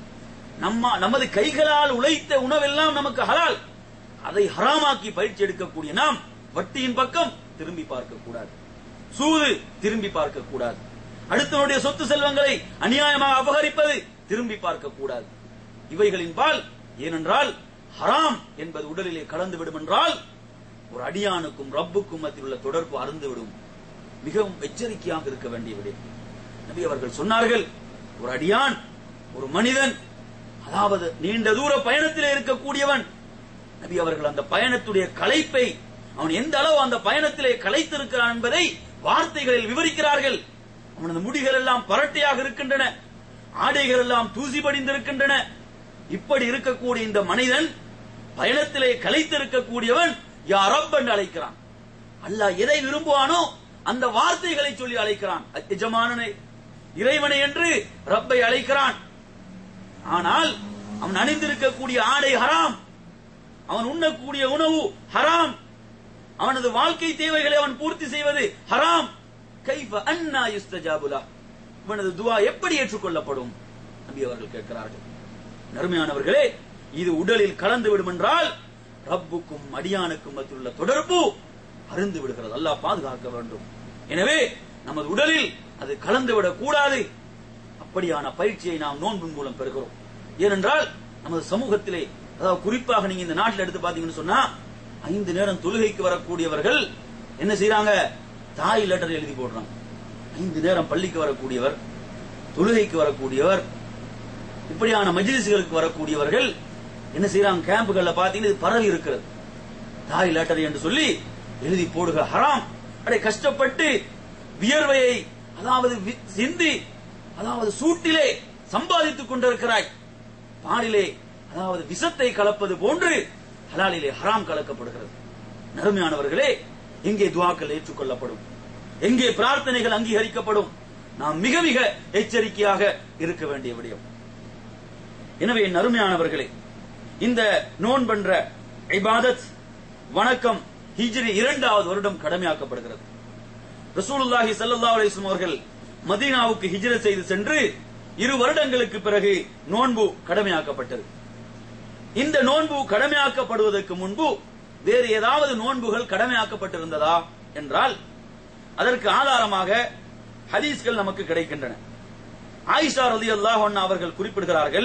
நம்ம நமது கைகளால் உழைத்த உணவெல்லாம் நமக்கு ஹலால் அதை ஹராமாக்கி பயிற்சி எடுக்கக்கூடிய நாம் வட்டியின் பக்கம் திரும்பி பார்க்க கூடாது சூது திரும்பி பார்க்க கூடாது அடுத்தவனுடைய சொத்து செல்வங்களை அநியாயமாக அபகரிப்பது திரும்பி பார்க்க கூடாது இவைகளின் பால் ஏனென்றால் ஹராம் என்பது உடலிலே கலந்து விடும் என்றால் ஒரு அடியானுக்கும் ரப்புக்கும் மத்தியில் உள்ள தொடர்பு அருந்துவிடும் மிகவும் எச்சரிக்கையாக இருக்க வேண்டிய விடயம் நபி அவர்கள் சொன்னார்கள் ஒரு அடியான் ஒரு மனிதன் அதாவது நீண்ட தூர பயணத்திலே இருக்கக்கூடியவன் நபி அவர்கள் அந்த பயணத்துடைய களைப்பை அவன் எந்த அளவு அந்த பயணத்திலே களைத்திருக்கிறான் என்பதை வார்த்தைகளில் விவரிக்கிறார்கள் அவனது முடிகள் எல்லாம் பரட்டையாக இருக்கின்றன ஆடைகள் எல்லாம் தூசி படிந்திருக்கின்றன இப்படி இருக்கக்கூடிய இந்த மனிதன் பயணத்திலே களைத்திருக்கக்கூடியவன் யா ரப் என்று அழைக்கிறான் அல்லாஹ் எதை விரும்புவானோ அந்த வார்த்தைகளை சொல்லி அழைக்கிறான் எஜமானனை இறைவனை என்று ரப்பை அழைக்கிறான் ஆனால் அவன் அணிந்திருக்கக்கூடிய ஆடை ஹராம் அவன் உண்ணக்கூடிய உணவு ஹராம் அவனது வாழ்க்கை தேவைகளை அவன் பூர்த்தி செய்வது ஹராம் கைஃப அன்னா யுஸ்தஜாபுலா இவனது துவா எப்படி ஏற்றுக்கொள்ளப்படும் நபி அவர்கள் கேட்கிறார்கள் நறுமையானவர்களே இது உடலில் கலந்து விடும் என்றால் ரப்புக்கும் அடியானுக்கும் மத்தியுள்ள தொடர்பு அருந்து விடுகிறது அல்லாஹ் பாதுகாக்க வேண்டும் எனவே நமது உடலில் அது கலந்து விடக் கூடாது அப்படியான பயிற்சியை நாம் நோன்பின் மூலம் பெறுகிறோம் ஏனென்றால் நமது சமூகத்திலே அதாவது குறிப்பாக நீங்க இந்த நாட்டில் எடுத்து பாத்தீங்கன்னு சொன்னா ஐந்து நேரம் தொழுகைக்கு வரக்கூடியவர்கள் என்ன செய்யறாங்க தாய் லெட்டர் எழுதி போடுறாங்க ஐந்து நேரம் பள்ளிக்கு வரக்கூடியவர் தொழுகைக்கு வரக்கூடியவர் இப்படியான மஜ்லிஸ்களுக்கு வரக்கூடியவர்கள் என்ன செய்யறாங்க கேம்புகள்ல பாத்தீங்கன்னா இது பரவி இருக்கிறது தாய் லெட்டர் என்று சொல்லி எழுதி போடுக ஹராம் அடே கஷ்டப்பட்டு வியர்வையை அதாவது வி- சிந்தி அதாவது சூட்டிலே சம்பாதித்துக் கொண்டிருக்கிறாய் பாலிலே அதாவது விஷத்தை கலப்பது போன்று ஹலாலிலே ஹராம் கலக்கப்படுகிறது நறுமையானவர்களே எங்கே துவாக்கள் ஏற்றுக்கொள்ளப்படும் எங்கே பிரார்த்தனைகள் அங்கீகரிக்கப்படும் நாம் மிக மிக எச்சரிக்கையாக இருக்க வேண்டிய விடயம் எனவே என் அருமையானவர்களே இந்த நோன் பண்ற இபாதத் வணக்கம் ஹிஜ்ரி இரண்டாவது வருடம் கடமையாக்கப்படுகிறது ரசூலுல்லாஹி ஸல்லல்லாஹு அலைஹி வஸல்லம் அவர்கள் மதீனாவுக்கு ஹிஜ்ரத் செய்து சென்று இரு வருடங்களுக்கு பிறகு நோன்பு கடமையாக்கப்பட்டது இந்த நோன்பு கடமையாக்கப்படுவதற்கு முன்பு வேறு ஏதாவது நோன்புகள் கடமையாக்கப்பட்டிருந்ததா என்றால் அதற்கு ஆதாரமாக ஹதீஸ்கள் நமக்கு கிடைக்கின்றன ஆயிஷா ரலியல்லாஹு அன்ஹா அவர்கள் குறிப்பிடுகிறார்கள்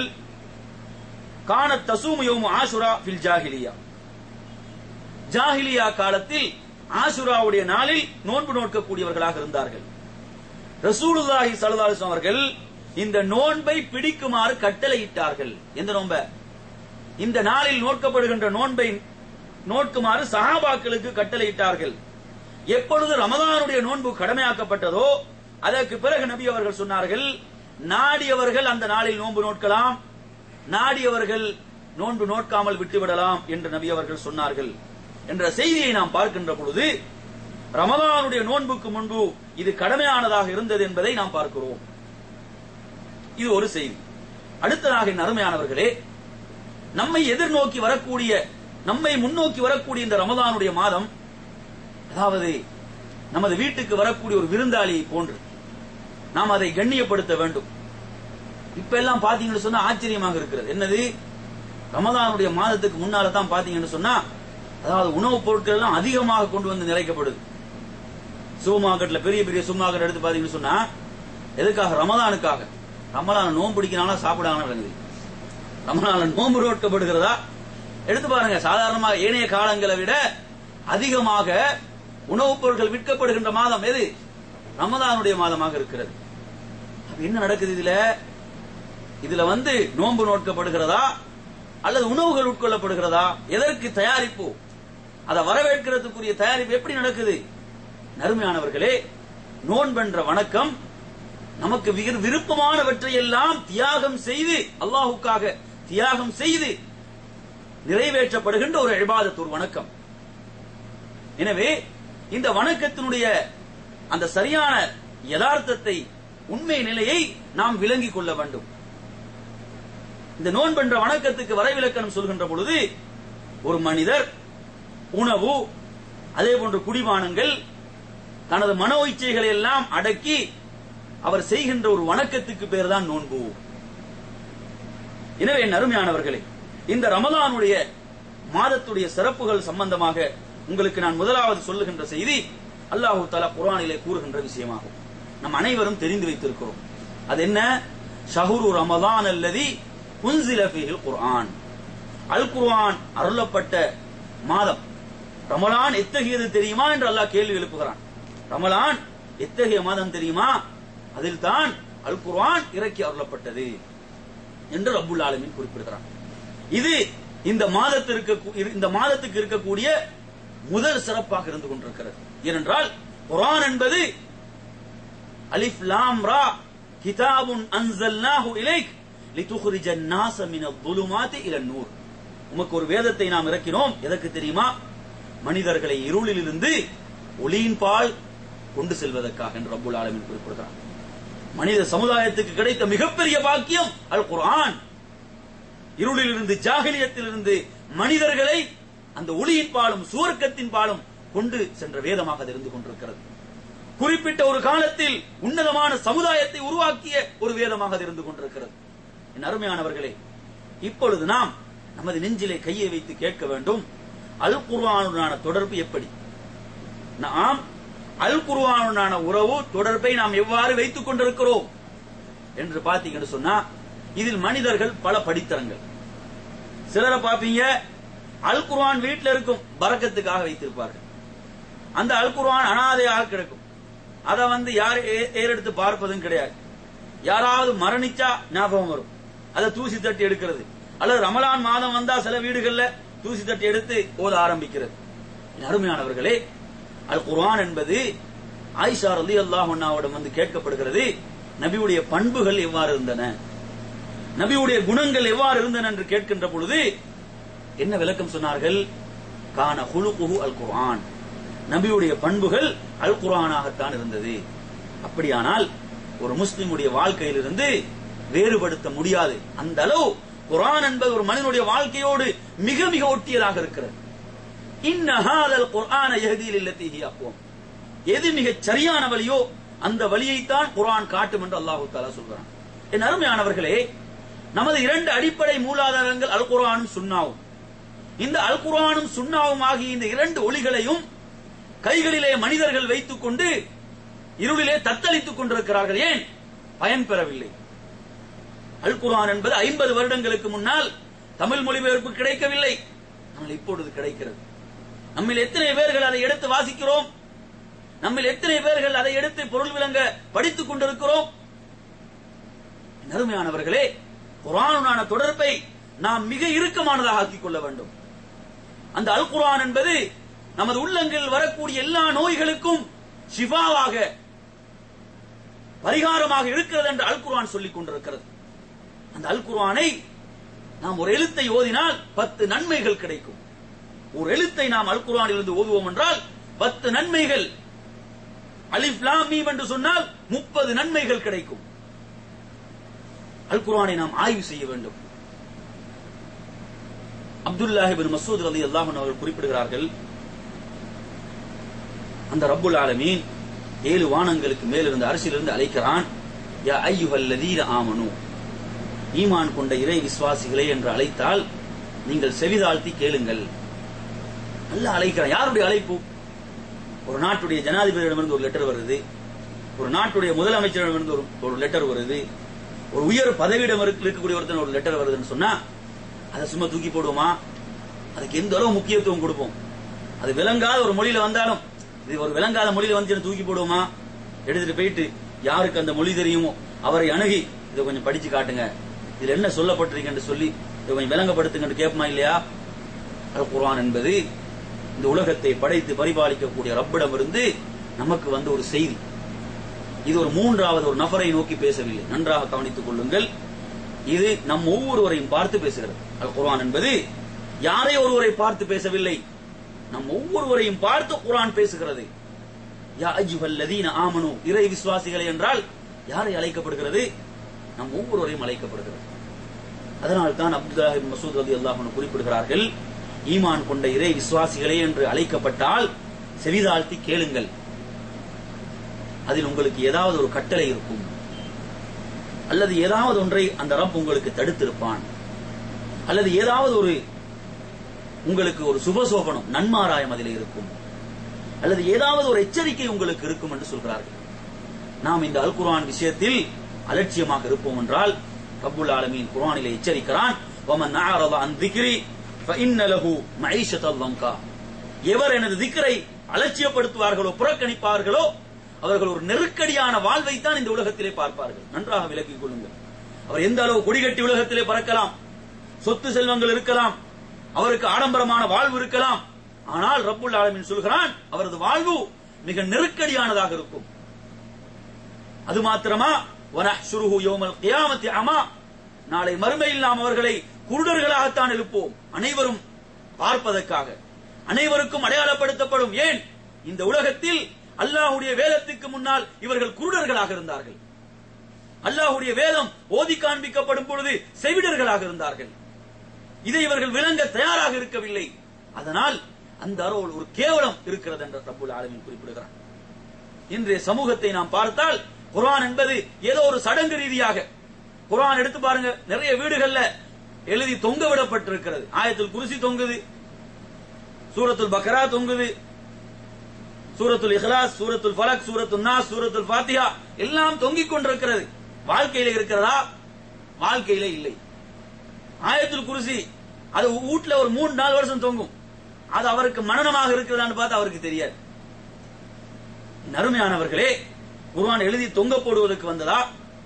கானத் தசூமு யௌமு ஆஷுரா ஃபில் ஜாஹிலியா ஜாஹிலியா காலத்தில் ஆசுராவுடைய நாளில் நோன்பு நோக்கக்கூடியவர்களாக இருந்தார்கள் ரசூலுல்லாஹி ஸல்லல்லாஹு அலைஹி அவர்கள் இந்த நோன்பை பிடிக்குமாறு கட்டளையிட்டார்கள் எந்த நோன்ப இந்த நாளில் நோக்கப்படுகின்ற நோன்பை நோக்குமாறு சஹாபாக்களுக்கு கட்டளையிட்டார்கள் எப்பொழுது ரமதானுடைய நோன்பு கடமையாக்கப்பட்டதோ அதற்கு பிறகு நபி அவர்கள் சொன்னார்கள் நாடியவர்கள் அந்த நாளில் நோன்பு நோட்கலாம் நாடியவர்கள் நோன்பு நோட்காமல் விட்டுவிடலாம் என்று நபி அவர்கள் சொன்னார்கள் என்ற செய்தியை நாம் பார்க்கின்ற பொழுது ரமதானுடைய நோன்புக்கு முன்பு இது கடமையானதாக இருந்தது என்பதை நாம் பார்க்கிறோம் இது ஒரு செய்தி அடுத்ததாக என் அருமையானவர்களே நம்மை எதிர்நோக்கி வரக்கூடிய நம்மை முன்னோக்கி வரக்கூடிய இந்த ரமதானுடைய மாதம் அதாவது நமது வீட்டுக்கு வரக்கூடிய ஒரு விருந்தாளியை போன்று நாம் அதை கண்ணியப்படுத்த வேண்டும் இப்ப எல்லாம் பாத்தீங்கன்னு சொன்னா ஆச்சரியமாக இருக்கிறது என்னது ரமதானுடைய மாதத்துக்கு முன்னால தான் பாத்தீங்கன்னு சொன்னா அதாவது உணவுப் பொருட்கள் எல்லாம் அதிகமாக கொண்டு வந்து நிறைக்கப்படுது சூ மார்க்கெட்ல பெரிய பெரிய சூ மார்க்கெட் எடுத்து பாத்தீங்கன்னு சொன்னா எதுக்காக ரமதானுக்காக ரமலான நோன்பு பிடிக்கிறாங்களா சாப்பிடாங்களா விளங்குது ரமலான நோன்பு நோட்கப்படுகிறதா எடுத்து பாருங்க சாதாரணமாக ஏனைய காலங்களை விட அதிகமாக உணவுப் பொருட்கள் விற்கப்படுகின்ற மாதம் எது ரமதானுடைய மாதமாக இருக்கிறது அப்ப என்ன நடக்குது இதுல இதுல வந்து நோன்பு நோட்கப்படுகிறதா அல்லது உணவுகள் உட்கொள்ளப்படுகிறதா எதற்கு தயாரிப்பு அதை வரவேற்கிறதுக்குரிய தயாரிப்பு எப்படி நடக்குது நறுமையானவர்களே நோன்பென்ற வணக்கம் நமக்கு விரு- விருப்பமானவற்றை எல்லாம் தியாகம் செய்து அல்லாஹுக்காக தியாகம் செய்து நிறைவேற்றப்படுகின்ற ஒரு இபாதத் ஒரு வணக்கம் எனவே இந்த வணக்கத்தினுடைய அந்த சரியான யதார்த்தத்தை உண்மை நிலையை நாம் விளங்கிக் கொள்ள வேண்டும் இந்த நோன்பென்ற வணக்கத்துக்கு வரைவிலக்கணம் சொல்கின்ற பொழுது ஒரு மனிதர் உணவு அதே போன்று குடிபானங்கள் தனது மனோ இச்சைகளை எல்லாம் அடக்கி அவர் செய்கின்ற ஒரு வணக்கத்துக்கு பேர் தான் நோன்பு எனவே என் அருமையானவர்களே இந்த ரமலானுடைய மாதத்துடைய சிறப்புகள் சம்பந்தமாக உங்களுக்கு நான் முதலாவது சொல்லுகின்ற செய்தி அல்லாஹு தஆலா குர்ஆனிலே கூறுகின்ற விஷயமாகும் நம் அனைவரும் தெரிந்து வைத்திருக்கிறோம் அது என்ன ஷஹுரு ரமலான் அல்லதி உன்சில ஃபீஹில் குர்ஆன் அல் குர்ஆன் அருளப்பட்ட மாதம் ரமலான் எத்தகையது தெரியுமா என்று அல்லாஹ் கேள்வி எழுப்புகிறான் ரமலான் எத்தகைய மாதம் தெரியுமா அதில் தான் அல் குர்ஆன் இறக்கி அருளப்பட்டது என்று ரப்புல் ஆலமீன் குறிப்பிடுகிறான் இது இந்த மாதத்திற்கு இந்த மாதத்துக்கு இருக்கக்கூடிய முதல் சிறப்பாக இருந்து கொண்டிருக்கிறது ஏனென்றால் குர்ஆன் என்பது அலிஃப் லாம் ரா கிதாபுன் அன்சல்னாஹு இலைக் லிதுக்ரிஜ الناس من الظلمات الى النور உமக்கு ஒரு வேதத்தை நாம் இறக்கினோம் எதற்கு தெரியுமா மனிதர்களை இருளிலிருந்து ஒளியின் பால் கொண்டு செல்வதற்காக என்று ரப்புல் ஆலமீன் குறிப்பிடுகிறார் மனித சமுதாயத்துக்கு கிடைத்த மிகப்பெரிய பாக்கியம் அல் குர்ஆன் இருளிலிருந்து ஜாகிலியத்திலிருந்து மனிதர்களை அந்த ஒளியின் பாலும் சுவர்க்கத்தின் பாலும் கொண்டு சென்ற வேதமாக அது இருந்து கொண்டிருக்கிறது குறிப்பிட்ட ஒரு காலத்தில் உன்னதமான சமுதாயத்தை உருவாக்கிய ஒரு வேதமாக அது இருந்து கொண்டிருக்கிறது என் அருமையானவர்களே இப்பொழுது நாம் நமது நெஞ்சிலே கையை வைத்து கேட்க வேண்டும் அல் குர்ஆனுடனான தொடர்பு எப்படி நாம் அல் குர்ஆனுடனான உறவு தொடர்பை நாம் எவ்வாறு வைத்துக் கொண்டிருக்கிறோம் என்று பாத்தீங்கன்னு சொன்னா இதில் மனிதர்கள் பல படித்தரங்கள் சிலரை பாப்பீங்க அல் குர்ஆன் வீட்டில் இருக்கும் பறக்கத்துக்காக வைத்திருப்பார்கள் அந்த அல் குர்ஆன் அனாதையாக கிடக்கும் அதை வந்து யார் ஏ- ஏறெடுத்து பார்ப்பதும் கிடையாது யாராவது மரணிச்சா ஞாபகம் வரும் அதை தூசி தட்டி எடுக்கிறது அல்லது ரமலான் மாதம் வந்தா சில வீடுகள்ல தூசி தட்டி எடுத்து ஓத ஆரம்பிக்கிறது என் அருமையானவர்களே அல் குர்ஆன் என்பது ஆயிஷா ரலியல்லாஹு அன்ஹாவிடம் வந்து கேட்கப்படுகிறது நபியுடைய பண்புகள் எவ்வாறு இருந்தன நபியுடைய குணங்கள் எவ்வாறு இருந்தன என்று கேட்கின்ற பொழுது என்ன விளக்கம் சொன்னார்கள் கான ஹுலுகுஹு அல் குர்ஆன் நபியுடைய பண்புகள் அல் குர்ஆனாகத்தான் இருந்தது அப்படியானால் ஒரு முஸ்லிமுடைய வாழ்க்கையிலிருந்து வேறுபடுத்த முடியாது அந்த அளவு குர்ஆன் என்பது ஒரு மனிதனுடைய வாழ்க்கையோடு மிக மிக ஒட்டியதாக இருக்கிறது இன்ன ஹாதல் குர்ஆன யஹ்தி லில்லதி ஹிய அக்வம் எது மிகச் சரியான வழியோ அந்த வழியைத்தான் குர்ஆன் காட்டும் என்று அல்லாஹ் தஆலா சொல்கிறான் என் அருமையானவர்களே நமது இரண்டு அடிப்படை மூலாதாரங்கள் அல் குர்ஆனும் சுன்னாவும் இந்த அல் குர்ஆனும் சுன்னாவும் ஆகிய இந்த இரண்டு ஒளிகளையும் கைகளிலே மனிதர்கள் வைத்துக் கொண்டு இருளிலே தத்தளித்துக் கொண்டிருக்கிறார்கள் ஏன் பயன் பெறவில்லை அல் குர்ஆன் என்பது ஐம்பது வருடங்களுக்கு முன்னால் தமிழ் மொழிபெயர்ப்பு கிடைக்கவில்லை ஆனால் இப்பொழுது கிடைக்கிறது நம்மில் எத்தனை பேர்கள் அதை எடுத்து வாசிக்கிறோம் நம்மில் எத்தனை பேர்கள் அதை எடுத்து பொருள் விளங்க படித்துக் கொண்டிருக்கிறோம் நறுமையானவர்களே குரானுடான தொடர்பை நாம் மிக இறுக்கமானதாக ஆக்கிக் கொள்ள வேண்டும் அந்த அல் குர்ஆன் என்பது நமது உள்ளங்களில் வரக்கூடிய எல்லா நோய்களுக்கும் ஷிஃபாவாக பரிகாரமாக இருக்கிறது என்று அல் குர்ஆன் சொல்லிக் கொண்டிருக்கிறது அந்த அல் குர்ஆனை நாம் ஒரு எழுத்தை ஓதினால் பத்து நன்மைகள் கிடைக்கும் ஒரு எழுத்தை நாம் அல் குர்ஆனிலிருந்து ஓதுவோம் என்றால் பத்து நன்மைகள் அலிஃப் லாம் மீம் என்று சொன்னால் முப்பது நன்மைகள் கிடைக்கும் அல் குர்ஆனை நாம் ஆய்வு செய்ய வேண்டும் அப்துல்லாஹி பின் மசூத் ரலி அல்லாஹன் அவர்கள் குறிப்பிடுகிறார்கள் அந்த ரப்புல் ஆலமீன் ஏழு வானங்களுக்கு மேலிருந்து அரசிலிருந்து அழைக்கிறான் யா ஐயுஹல்லதீன ஆமனு ஈமான் கொண்ட இறை விசுவாசிகளே என்று அழைத்தால் நீங்கள் செவிதாழ்த்தி கேளுங்கள் அல்ல அழைக்கிறான் யாருடைய அழைப்பு ஒரு நாட்டுடைய ஜனாதிபதியிடமிருந்து ஒரு லெட்டர் வருது ஒரு நாட்டுடைய முதலமைச்சரிடமிருந்து ஒரு ஒரு லெட்டர் வருது ஒரு உயர் பதவியிடம் இருக்க- இருக்கக்கூடிய ஒருத்தன் ஒரு லெட்டர் வருதுன்னு சொன்னா அதை சும்மா தூக்கி போடுவோமா அதுக்கு எந்த அளவு முக்கியத்துவம் கொடுப்போம் அது விளங்காத ஒரு மொழியில வந்தாலும் இது ஒரு விளங்காத மொழியில வந்து தூக்கி போடுவோமா எடுத்துட்டு போயிட்டு யாருக்கு அந்த மொழி தெரியுமோ அவரை அணுகி இதை கொஞ்சம் படிச்சு காட்டுங்க இதுல என்ன சொல்லப்பட்டிருக்குன்னு சொல்லி இதை கொஞ்சம் விளங்கப்படுத்துங்கன்னு கேட்போமா இல்லையா அல் குர்ஆன் என்பது இந்த உலகத்தை படைத்து பரிபாலிக்கக்கூடிய ரப்பிடமிருந்து நமக்கு வந்த ஒரு செய்தி இது ஒரு மூன்றாவது ஒரு நபரை நோக்கி பேசவில்லை நன்றாக கவனித்துக் கொள்ளுங்கள் இது நம் ஒவ்வொருவரையும் பார்த்து பேசுகிறது அல் குர்ஆன் என்பது யாரை ஒருவரை பார்த்து பேசவில்லை நம் ஒவ்வொருவரையும் பார்த்து குர்ஆன் பேசுகிறது யா அய்யுஹல்லதீன ஆமனு இறை விசுவாசிகளே என்றால் யாரை அழைக்கப்படுகிறது நம் ஒவ்வொருவரையும் அழைக்கப்படுகிறது அதனால் தான் அப்துல்லாஹி பின் மசூத் ரதி அல்லாஹ் குறிப்பிடுகிறார்கள் ஈமான் கொண்ட இறை விசுவாசிகளே என்று அழைக்கப்பட்டால் செவிதாழ்த்தி கேளுங்கள் அதில் உங்களுக்கு ஏதாவது ஒரு கட்டளை இருக்கும் அல்லது ஏதாவது ஒன்றை அந்த ரப் உங்களுக்கு தடுத்திருப்பான் அல்லது ஏதாவது ஒரு உங்களுக்கு ஒரு சுபசோபனம் நன்மாராயம் அதில் இருக்கும் அல்லது ஏதாவது ஒரு எச்சரிக்கை உங்களுக்கு இருக்கும் என்று சொல்கிறார்கள் நாம் இந்த அல் குர்ஆன் விஷயத்தில் அலட்சியமாக இருப்போம் என்றால் ரப்புல் ஆலமீன் குர்ஆனிலே எச்சரிக்கிறான் வமன் அஅரத அன் திக்ரி ஃபஇன்ன லஹு மஈஷத்தல் லங்கா எவர் எனது திக்ரை அலட்சியப்படுத்துவார்களோ புறக்கணிப்பார்களோ அவர்கள் ஒரு நெருக்கடியான வாழ்வை தான் இந்த உலகத்திலே பார்ப்பார்கள் நன்றாக விலக்கிக் கொள்ளுங்கள் அவர் எந்த அளவு கொடிகட்டி உலகத்திலே பறக்கலாம் சொத்து செல்வங்கள் இருக்கலாம் அவருக்கு ஆடம்பரமான வாழ்வு இருக்கலாம் ஆனால் ரப்புல் ஆலமீன் சொல்கிறான் அவரது வாழ்வு மிக நெருக்கடியானதாக இருக்கும் அது மாத்திரமா வனஹ்ஷுருஹு யௌமல் கியாமத்தி அமா நாளை மறுமையில் நாம் அவர்களை குருடர்களாகத்தான் எழுப்போம் அனைவரும் பார்ப்பதற்காக அனைவருக்கும் அடையாளப்படுத்தப்படும் ஏன் இந்த உலகத்தில் அல்லாஹ்வுடைய வேதத்துக்கு முன்னால் இவர்கள் குருடர்களாக இருந்தார்கள் அல்லாஹ்வுடைய வேதம் ஓதி காண்பிக்கப்படும் பொழுது செவிடர்களாக இருந்தார்கள் இதை இவர்கள் விளங்க தயாராக இருக்கவில்லை அதனால் அந்த அரோல் ஒரு கேவலம் இருக்கிறது என்று ரப்புல் ஆலமீன் குறிப்பிடுகிறார் இன்றைய சமூகத்தை நாம் பார்த்தால் குர்ஆன் என்பது ஏதோ ஒரு சடங்கு ரீதியாக குர்ஆன் எடுத்து பாருங்க நிறைய வீடுகள்ல எழுதி தொங்க விடப்பட்டிருக்கிறது ஆயத்துல் குருசி தொங்குது சூரத்துல் பக்ரா தொங்குது சூரத்துல் இஹ்லாஸ் சூரத்துல் ஃபலக் சூரத்துல் நாஸ் சூரத்துல் ஃபாத்திஹா எல்லாம் தொங்கிக் கொண்டிருக்கிறது வாழ்க்கையில இருக்கிறதா வாழ்க்கையில இல்லை ஆயத்துல் குருசி அது வீட்ல ஒரு மூணு நாலு வருஷம் தொங்கும் அது அவருக்கு மனநமாக இருக்கிறதான்னு பார்த்து அவருக்கு தெரியாது நறுமையானவர்களே குர்ஆன் எழுதி தொங்க போடுவதற்கு வந்ததா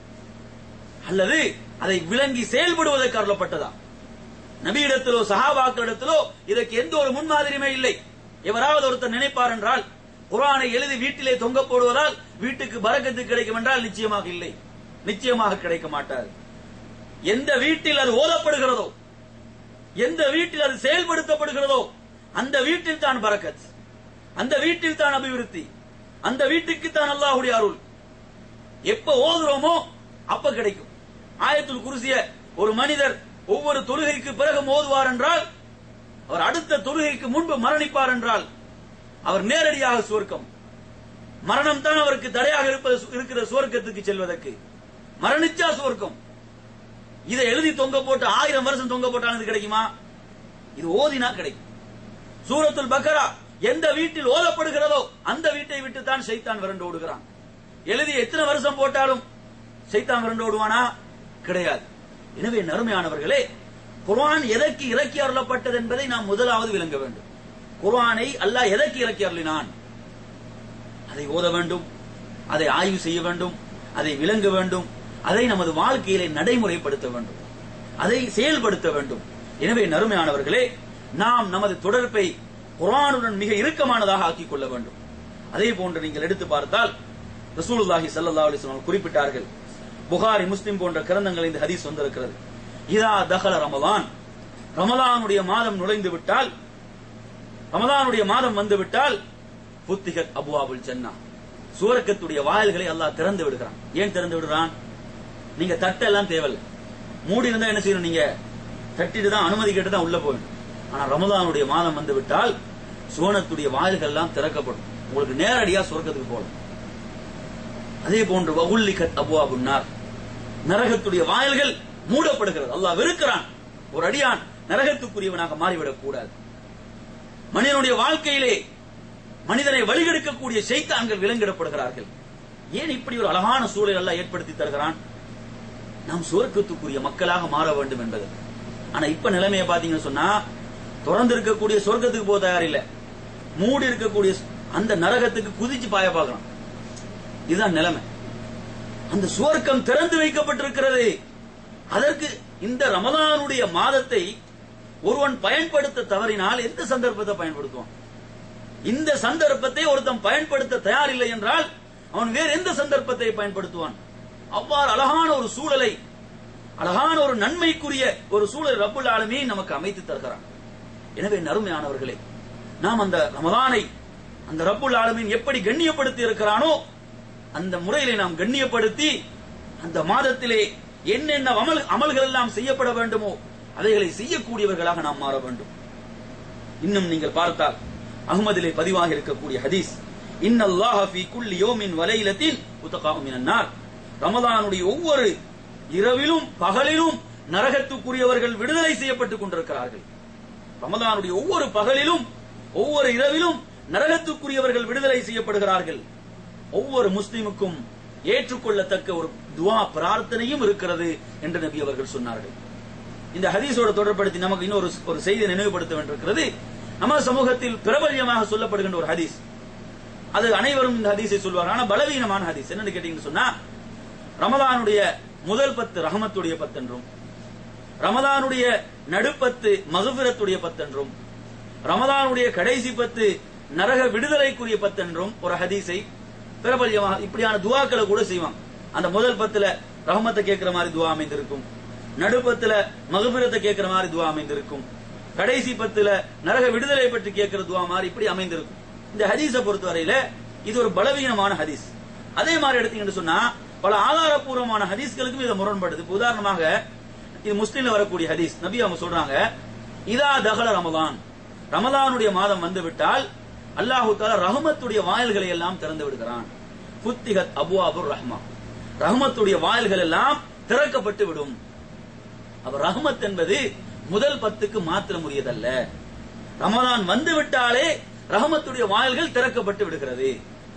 அல்லது அதை விளங்கி செயல்படுவதற்கு அருளப்பட்டதா நபியிடத்திலோ சஹாபாக்களிடத்திலோ இதற்கு எந்த ஒரு முன்மாதிரியுமே இல்லை எவராவது ஒருத்தர் நினைப்பார் என்றால் குர்ஆனை எழுதி வீட்டிலே தொங்க போடுவதால் வீட்டுக்கு பரக்கத்து கிடைக்கும் என்றால் நிச்சயமாக இல்லை நிச்சயமாக கிடைக்க மாட்டாது எந்த வீட்டில் அது ஓதப்படுகிறதோ எந்த வீட்டில் அது செயல்படுத்தப்படுகிறதோ அந்த வீட்டில் தான் பரக்கத் அந்த வீட்டில் தான் அபிவிருத்தி அந்த வீட்டுக்கு தான் அல்லாஹ்வுடைய அருள் எப்ப ஓதுறோமோ அப்ப கிடைக்கும் ஆயத்துல் குருசிய ஒரு மனிதர் ஒவ்வொரு தொழுகைக்கு பிறகு ஓதுவார் என்றால் அவர் அடுத்த தொழுகைக்கு முன்பு மரணிப்பார் என்றால் அவர் நேரடியாக சுவர்க்கம் மரணம் தான் அவருக்கு தடையாக இருப்பது இருக்கிற சுவர்க்கத்துக்கு செல்வதற்கு மரணிச்சா சுவர்க்கம் இதை எழுதி தொங்க போட்டு ஆயிரம் வருஷம் தொங்க போட்டாலும் இது கிடைக்குமா இது ஓதினா கிடைக்கும் சூரத்துல் பக்கரா எந்த வீட்டில் ஓதப்படுகிறதோ அந்த வீட்டை விட்டு தான் சைத்தான் விரண்டு ஓடுகிறான் எழுதி எத்தனை வருஷம் போட்டாலும் சைத்தான் விரண்டு ஓடுவானா கிடையாது எனவே நறுமையானவர்களே குர்ஆன் எதற்கு இறக்கி அருளப்பட்டது என்பதை நாம் முதலாவது விளங்க வேண்டும் குர்ஆனை அல்லாஹ் எதற்கு இறக்கி அருளினான் அதை ஓத வேண்டும் அதை ஆய்வு செய்ய வேண்டும் அதை விளங்க வேண்டும் அதை நமது வாழ்க்கையிலே நடைமுறைப்படுத்த வேண்டும் அதை செயல்படுத்த வேண்டும் எனவே நறுமையானவர்களே நாம் நமது தொடர்பை குர்ஆனுடன் மிக இறுக்கமானதாக ஆக்கிக் கொள்ள வேண்டும் அதே போன்று நீங்கள் எடுத்து பார்த்தால் ரசூலுல்லாஹி ஸல்லல்லாஹு அலைஹி வஸல்லம் குறிப்பிட்டார்கள் புகாரி முஸ்லிம் போன்ற கிரந்தங்களில் இந்த ஹதீஸ் வந்திருக்கிறது இதா தகல ரமலான் ரமலானுடைய மாதம் நுழைந்து விட்டால் ரமலானுடைய மாதம் வந்து விட்டால் புத்திகத் அபுவாபுல் ஜன்னா சுவர்க்கத்துடைய வாயில்களை அல்லாஹ் திறந்து விடுகிறான் ஏன் திறந்து விடுறான் நீங்க தட்டெல்லாம் தேவையில்லை மூடி இருந்தா என்ன செய்யணும் நீங்க தட்டிட்டு தான் அனுமதி கேட்டு தான் உள்ள போகணும் ஆனா ரமலானுடைய மாதம் வந்து விட்டால் சுவனத்துடைய வாயில்கள் எல்லாம் திறக்கப்படும் உங்களுக்கு நேரடியா சொர்க்கத்துக்கு போகலாம் அதே போன்று வகுல்லிகத் அபுவாபுன்னார் நரகத்துடைய வாயில்கள் மூடப்படுகிறது அல்லாஹ் வெறுக்கிறான் ஒரு அடியான் நரகத்துக்குரியவனாக மாறிவிடக் கூடாது மனிதனுடைய வாழ்க்கையிலே மனிதனை வழிகெடுக்கக்கூடிய செய்தான்கள் விலங்கிடப்படுகிறார்கள் ஏன் இப்படி ஒரு அழகான சூழல் எல்லாம் ஏற்படுத்தி தருகிறான் நாம் சுவர்க்கத்துக்குரிய மக்களாக மாற வேண்டும் என்பது ஆனா இப்ப நிலைமையை பாத்தீங்கன்னு சொன்னா தொடர்ந்து இருக்கக்கூடிய சொர்க்கத்துக்கு போக தயார் இல்ல மூடி இருக்கக்கூடிய அந்த நரகத்துக்கு குதிச்சு பாய பார்க்கலாம் இதுதான் நிலைமை அந்த சுவர்க்கம் திறந்து வைக்கப்பட்டிருக்கிறது அதற்கு இந்த ரமலானுடைய மாதத்தை ஒருவன் பயன்படுத்த தவறினால் எந்த சந்தர்ப்பத்தை பயன்படுத்துவான் இந்த சந்தர்ப்பத்தை ஒருத்தன் பயன்படுத்த தயாரில்லை என்றால் அவன் வேறு எந்த சந்தர்ப்பத்தை பயன்படுத்துவான் அவ்வாறு அழகான ஒரு சூழலை அழகான ஒரு நன்மைக்குரிய ஒரு சூழல் ரப்புல் ஆலமீன் நமக்கு அமைத்து தருகிறான் எனவே நறுமையானவர்களே நாம் அந்த ரமலானை அந்த ரப்புல் ஆலமீன் எப்படி கண்ணியப்படுத்தி இருக்கிறானோ அந்த முறையிலே நாம் கண்ணியப்படுத்தி அந்த மாதத்திலே என்னென்ன அமல் அமல்கள் எல்லாம் செய்யப்பட வேண்டுமோ அவைகளை செய்யக்கூடியவர்களாக நாம் மாற வேண்டும் இன்னும் நீங்கள் பார்த்தால் அகமதிலே பதிவாக இருக்கக்கூடிய ஹதீஸ் இன்னல்லாஹ ஃபீ குல்லி யௌமின் வலைலத்தின் உத்தகாஹு மினன் நார் ரமலானுடைய ஒவ்வொரு இரவிலும் பகலிலும் நரகத்துக்குரியவர்கள் விடுதலை செய்யப்பட்டுக் கொண்டிருக்கிறார்கள் ரமலானுடைய ஒவ்வொரு பகலிலும் ஒவ்வொரு இரவிலும் நரகத்துக்குரியவர்கள் விடுதலை செய்யப்படுகிறார்கள் ஒவ்வொரு முஸ்லிமுக்கும் ஏற்றுக்கொள்ளத்தக்க ஒரு துவா பிரார்த்தனையும் இருக்கிறது என்று நபி அவர்கள் சொன்னார்கள் இந்த ஹதீஸோட தொடர்படுத்தி நமக்கு இன்னொரு ஒரு செய்தி நினைவுபடுத்த வேண்டியிருக்கிறது நம்ம சமூகத்தில் பிரபல்யமாக சொல்லப்படுகின்ற ஒரு ஹதீஸ் அது அனைவரும் இந்த ஹதீஸை சொல்வார்கள் ஆனா பலவீனமான ஹதீஸ் என்னன்னு கேட்டீங்கன்னு சொன்னா ரமலானுடைய முதல் பத்து ரஹமத்துடைய பத்தென்றும் ரமலானுடைய நடுப்பத்து மகபிரத்துடைய பத்தென்றும் ரமலானுடைய கடைசி பத்து நரக விடுதலைக்குரிய பத்தென்றும் ஒரு ஹதீஸை பிரபல்யமாக இப்படியான துவாக்களை கூட செய்வாங்க அந்த முதல் பத்துல ரஹமத்தை கேட்கிற மாதிரி துவா அமைந்திருக்கும் நடுப்பத்துல மகபிரத்தை கேட்கிற மாதிரி துவா அமைந்திருக்கும் கடைசி பத்துல நரக விடுதலை பற்றி கேட்கிற துவா மாதிரி இப்படி அமைந்திருக்கும் இந்த ஹதீஸை பொறுத்தவரையில இது ஒரு பலவீனமான ஹதீஸ் அதே மாதிரி எடுத்தீங்கன்னு சொன்னா பல ஆதாரப்பூர்வமான ஹதீஸ்களுக்கும் இது முரண்படுது இப்ப உதாரணமாக இது முஸ்லீம்ல வரக்கூடிய ஹதீஸ் நபி அவங்க சொல்றாங்க இதா தகல ரமலான் ரமலானுடைய மாதம் வந்து விட்டால் அல்லாஹு தாலா ரஹமத்துடைய வாயில்களை எல்லாம் திறந்து விடுகிறான் புத்திகத் அபுவாபுர் ரஹ்மா ரஹமத்துடைய வாயில்கள் எல்லாம் திறக்கப்பட்டு விடும் அப்ப ரஹமத் என்பது முதல் பத்துக்கு மாத்திரம் உரியதல்ல ரமலான் வந்து விட்டாலே ரஹமத்துடைய வாயில்கள் திறக்கப்பட்டு விடுகிறது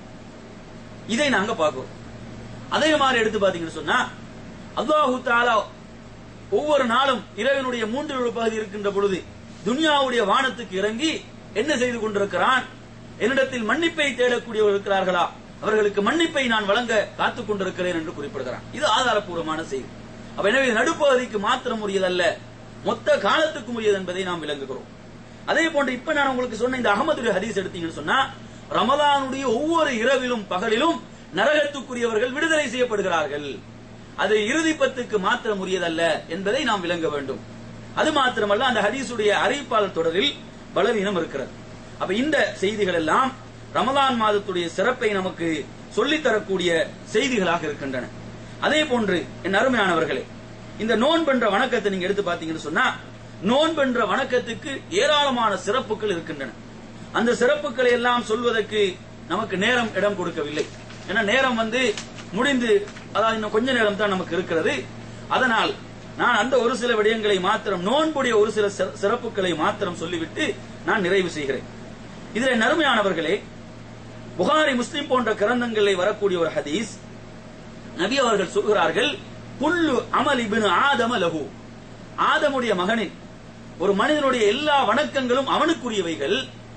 இதை நாங்க பார்க்கிறோம் அதே மாதிரி எடுத்து பாத்தீங்கன்னு சொன்னா அல்லாஹு தாலா ஒவ்வொரு நாளும் இரவினுடைய மூன்று ஒரு பகுதி இருக்கின்ற பொழுது துனியாவுடைய வானத்துக்கு இறங்கி என்ன செய்து கொண்டிருக்கிறான் என்னிடத்தில் மன்னிப்பை தேடக்கூடியவர் இருக்கிறார்களா அவர்களுக்கு மன்னிப்பை நான் வழங்க காத்துக் கொண்டிருக்கிறேன் என்று குறிப்பிடுகிறான் இது ஆதாரப்பூர்வமான செய்தி அப்ப எனவே இது நடுப்பகுதிக்கு மாத்திரம் உரியதல்ல மொத்த காலத்துக்கும் உரியது என்பதை நாம் விளங்குகிறோம் அதே போன்று இப்ப நான் உங்களுக்கு சொன்ன இந்த அகமதுடைய ஹதீஸ் எடுத்தீங்கன்னு சொன்னா ரமலானுடைய ஒவ்வொரு இரவிலும் பகலிலும் நரகத்துக்குரியவர்கள் விடுதலை செய்யப்படுகிறார்கள் அது இறுதி பத்துக்கு மாத்திரம் உரியதல்ல என்பதை நாம் விளங்க வேண்டும் அது மாத்திரமல்ல அந்த ஹதீஸுடைய அறிவிப்பாளர் தொடரில் பலவீனம் இருக்கிறது அப்ப இந்த செய்திகள் எல்லாம் ரமலான் மாதத்துடைய சிறப்பை நமக்கு சொல்லித் தரக்கூடிய செய்திகளாக இருக்கின்றன அதே போன்று என் அருமையானவர்களே இந்த நோன்பென்ற வணக்கத்தை நீங்க எடுத்து பாத்தீங்கன்னு சொன்னா நோன்பென்ற வணக்கத்துக்கு ஏராளமான சிறப்புகள் இருக்கின்றன அந்த சிறப்புகளை எல்லாம் சொல்வதற்கு நமக்கு நேரம் இடம் கொடுக்கவில்லை ஏன்னா நேரம் வந்து முடிந்து அதாவது இன்னும் கொஞ்ச நேரம் தான் நமக்கு இருக்கிறது அதனால் நான் அந்த ஒரு சில விடயங்களை மாத்திரம் நோன்புடைய ஒரு சில சிற- சிறப்புகளை மாத்திரம் சொல்லிவிட்டு நான் நிறைவு செய்கிறேன் இதில் நறுமையானவர்களே புகாரி முஸ்லிம் போன்ற கிரந்தங்களில் வரக்கூடிய ஒரு ஹதீஸ் நபி அவர்கள் சொல்கிறார்கள் புல்லு அமல் இபின் ஆதம லகு ஆதமுடைய மகனின் ஒரு மனிதனுடைய எல்லா வணக்கங்களும் அவனுக்குரியவைகள்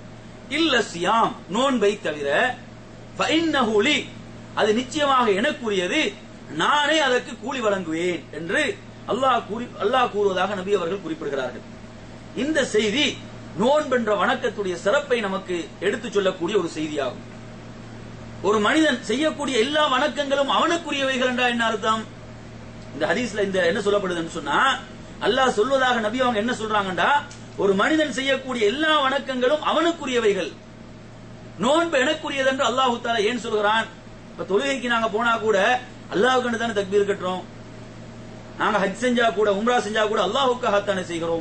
இல்ல சியாம் நோன்பை தவிர فإنه لي அது நிச்சயமாக எனக்குரியது நானே அதற்கு கூலி வழங்குவேன் என்று அல்லாஹ் கூறி அல்லாஹ் கூறுவதாக நபி அவர்கள் குறிப்பிடுகிறார்கள் இந்த செய்தி நோன்பென்ற வணக்கத்துடைய சிறப்பை நமக்கு எடுத்துச் சொல்லக்கூடிய ஒரு செய்தியாகும் ஒரு மனிதன் செய்யக்கூடிய எல்லா வணக்கங்களும் அவனுக்குரியவைகள் என்றா என்ன அர்த்தம் இந்த ஹதீஸ்ல இந்த என்ன சொல்லப்படுதுன்னு சொன்னா அல்லாஹ் சொல்வதாக நபி அவங்க என்ன சொல்றாங்கடா ஒரு மனிதன் செய்யக்கூடிய எல்லா வணக்கங்களும் அவனுக்குரியவைகள் நோன்பு எனக்குரியது என்று அல்லாஹு தாலா ஏன் சொல்கிறான் இப்ப தொழுகைக்கு நாங்க போனா கூட அல்லாஹுக்கு தானே தக்பீர் கட்டுறோம் நாங்க ஹஜ் செஞ்சா கூட உம்ரா செஞ்சா கூட அல்லாஹுக்காகத்தானே செய்கிறோம்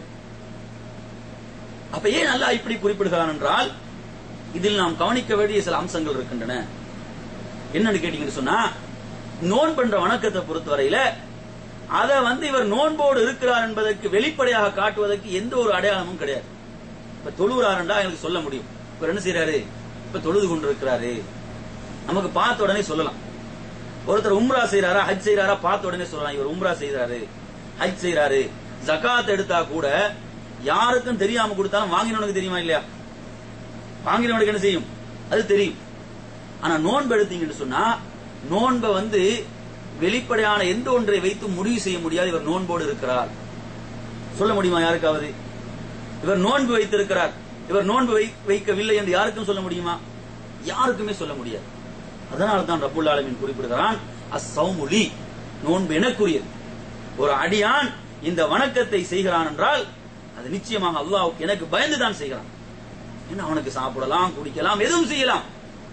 அப்ப ஏன் அல்லாஹ் இப்படி குறிப்பிடுகிறான் என்றால் இதில் நாம் கவனிக்க வேண்டிய சில அம்சங்கள் இருக்கின்றன என்னன்னு கேட்டீங்கன்னு சொன்னா நோன்பு என்ற வணக்கத்தை பொறுத்தவரையில அத வந்து இவர் நோன்போடு இருக்கிறார் என்பதற்கு வெளிப்படையாக காட்டுவதற்கு எந்த ஒரு அடையாளமும் கிடையாது இப்ப தொழுகிறாருன்றா எனக்கு சொல்ல முடியும் இவர் என்ன செய்யறாரு இப்ப தொழுது கொண்டிருக்கிறாரு நமக்கு பார்த்த உடனே சொல்லலாம் ஒருத்தர் உம்ரா செய்யறாரா ஹஜ் செய்யறாரா பார்த்த உடனே சொல்லலாம் இவர் உம்ரா செய்யறாரு ஹஜ் செய்யறாரு ஜகாத் எடுத்தா கூட யாருக்கும் தெரியாம கொடுத்தாலும் வாங்கினவனுக்கு தெரியுமா இல்லையா வாங்கினவனுக்கு என்ன செய்யும் அது தெரியும் ஆனா நோன்பு எடுத்தீங்கன்னு சொன்னா நோன்பை வந்து வெளிப்படையான எந்த ஒன்றை வைத்து முடிவு செய்ய முடியாது இவர் நோன்போடு இருக்கிறார் சொல்ல முடியுமா யாருக்காவது இவர் நோன்பு வைத்திருக்கிறார் இவர் நோன்பு வை- வைக்கவில்லை என்று யாருக்கும் சொல்ல முடியுமா யாருக்குமே சொல்ல முடியாது அதனால தான் ரப்புல் ஆலமீன் குறிப்பிடுகிறான் அசௌமுலி நோன்பு எனக்குரியது ஒரு அடியான் இந்த வணக்கத்தை செய்கிறான் என்றால் அது நிச்சயமாக அல்லாஹ்வுக்கு எனக்கு பயந்து தான் செய்கிறான் ஏன்னா அவனுக்கு சாப்பிடலாம் குடிக்கலாம் எதுவும் செய்யலாம்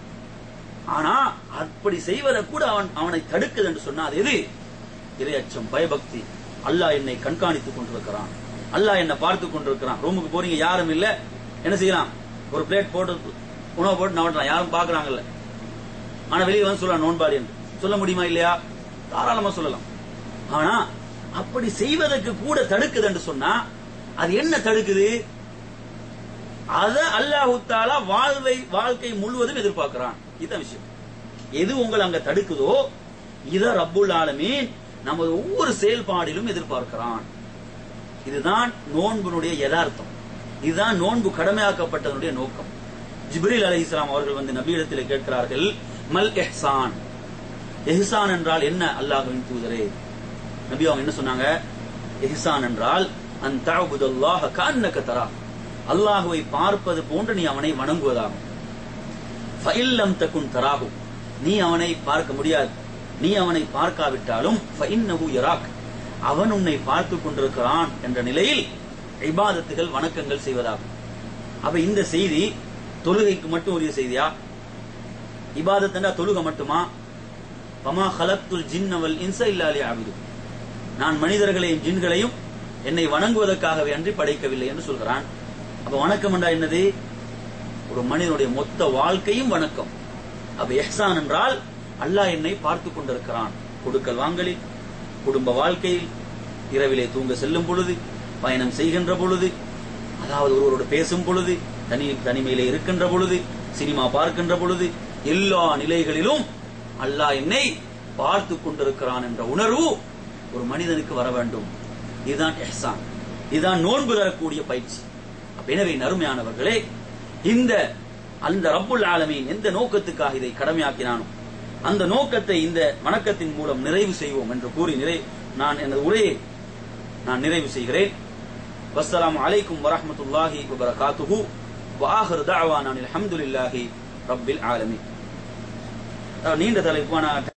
ஆனா அப்படி செய்வதை கூட அவன் அவனை தடுக்குது என்று சொன்னா அது எது இரையச்சம் பயபக்தி அல்லாஹ் என்னை கண்காணித்துக் கொண்டிருக்கிறான் அல்லாஹ் என்னை பார்த்து கொண்டிருக்கிறான் ரூமுக்கு போறீங்க யாரும் இல்ல என்ன செய்யலாம் ஒரு பிளேட் போட்டு உணவு போட்டு நவட்டலாம் யாரும் பாக்குறாங்கல்ல ஆனா வெளியே வந்து சொல்லலாம் நோன்பாடி என்று சொல்ல முடியுமா இல்லையா தாராளமா சொல்லலாம் ஆனா அப்படி செய்வதற்கு கூட தடுக்குது என்று சொன்னா அது என்ன தடுக்குது அத அல்லாஹு தாலா வாழ்வை வாழ்க்கை முழுவதும் எதிர்பார்க்கிறான் இதுதான் விஷயம் எது உங்களை அங்க தடுக்குதோ இத ரப்புல் ஆலமீன் நமது ஒவ்வொரு செயல்பாடிலும் எதிர்பார்க்கிறான் இதுதான் நோன்பினுடைய யதார்த்தம் இதுதான் நோன்பு கடமையாக்கப்பட்டதனுடைய நோக்கம் ஜிப்ரீல் அலைஹிஸ்ஸலாம் அவர்கள் வந்து நபியிடத்தில் கேட்கிறார்கள் மல் எஹ்சான் எஹ்சான் என்றால் என்ன அல்லாஹ்வின் தூதரே நபி அவங்க என்ன சொன்னாங்க எஹ்சான் என்றால் அன் தஅபுதல்லாஹ கஅன்னக தரா அல்லாஹ்வை பார்ப்பது போன்று நீ அவனை வணங்குவதாகும் ஃபஇல்லம் தகுன் தராஹு நீ அவனை பார்க்க முடியாது நீ அவனை பார்க்காவிட்டாலும் ஃபஇன்னஹு யராக் அவன் உன்னை பார்த்து கொண்டிருக்கிறான் என்ற நிலையில் இபாதத்துகள் வணக்கங்கள் செய்வதாகும் அப்ப இந்த செய்தி தொழுகைக்கு மட்டும் உரிய செய்தியா இபாதத்துனா தொழுகை மட்டுமா பமா ஹலத்துல் ஜின்னவல் இன்ச இல்லா லியஅபுது நான் மனிதர்களையும் ஜின்களையும் என்னை வணங்குவதற்காகவே அன்றி படைக்கவில்லை என்று சொல்கிறான் அப்ப வணக்கம் என்றா என்னது ஒரு மனிதனுடைய மொத்த வாழ்க்கையும் வணக்கம் அப்ப எஹ்சான் என்றால் அல்லாஹ் என்னை பார்த்து கொண்டிருக்கிறான் கொடுக்கல் வாங்கலில் குடும்ப வாழ்க்கையில் இரவிலே தூங்க செல்லும் பொழுது பயணம் செய்கின்ற பொழுது அதாவது ஒருவரோடு பேசும் பொழுது தனி தனிமையிலே இருக்கின்ற பொழுது சினிமா பார்க்கின்ற பொழுது எல்லா நிலைகளிலும் அல்லாஹ் என்னை பார்த்து கொண்டிருக்கிறான் என்ற உணர்வு ஒரு மனிதனுக்கு வர வேண்டும் இதுதான் எஹ்சான் இதுதான் நோன்பு தரக்கூடிய பயிற்சி அப்ப எனவே நறுமையானவர்களே இந்த அந்த ரப்புல் ஆலமீன் எந்த நோக்கத்துக்காக இதை கடமையாக்கினானோ அந்த நோக்கத்தை இந்த வணக்கத்தின் மூலம் நிறைவு செய்வோம் என்று கூறி நிறை நான் எனது உரையை நான் நிறைவு செய்கிறேன் வஸ்ஸலாமு அலைக்கும் வரஹ்மத்துல்லாஹி வபரகாத்துஹு வாஹிர் தஅவானா அல்ஹம்துலில்லாஹி ரப்பில் ஆலமீன் அஹ் நீண்ட தலைப்பான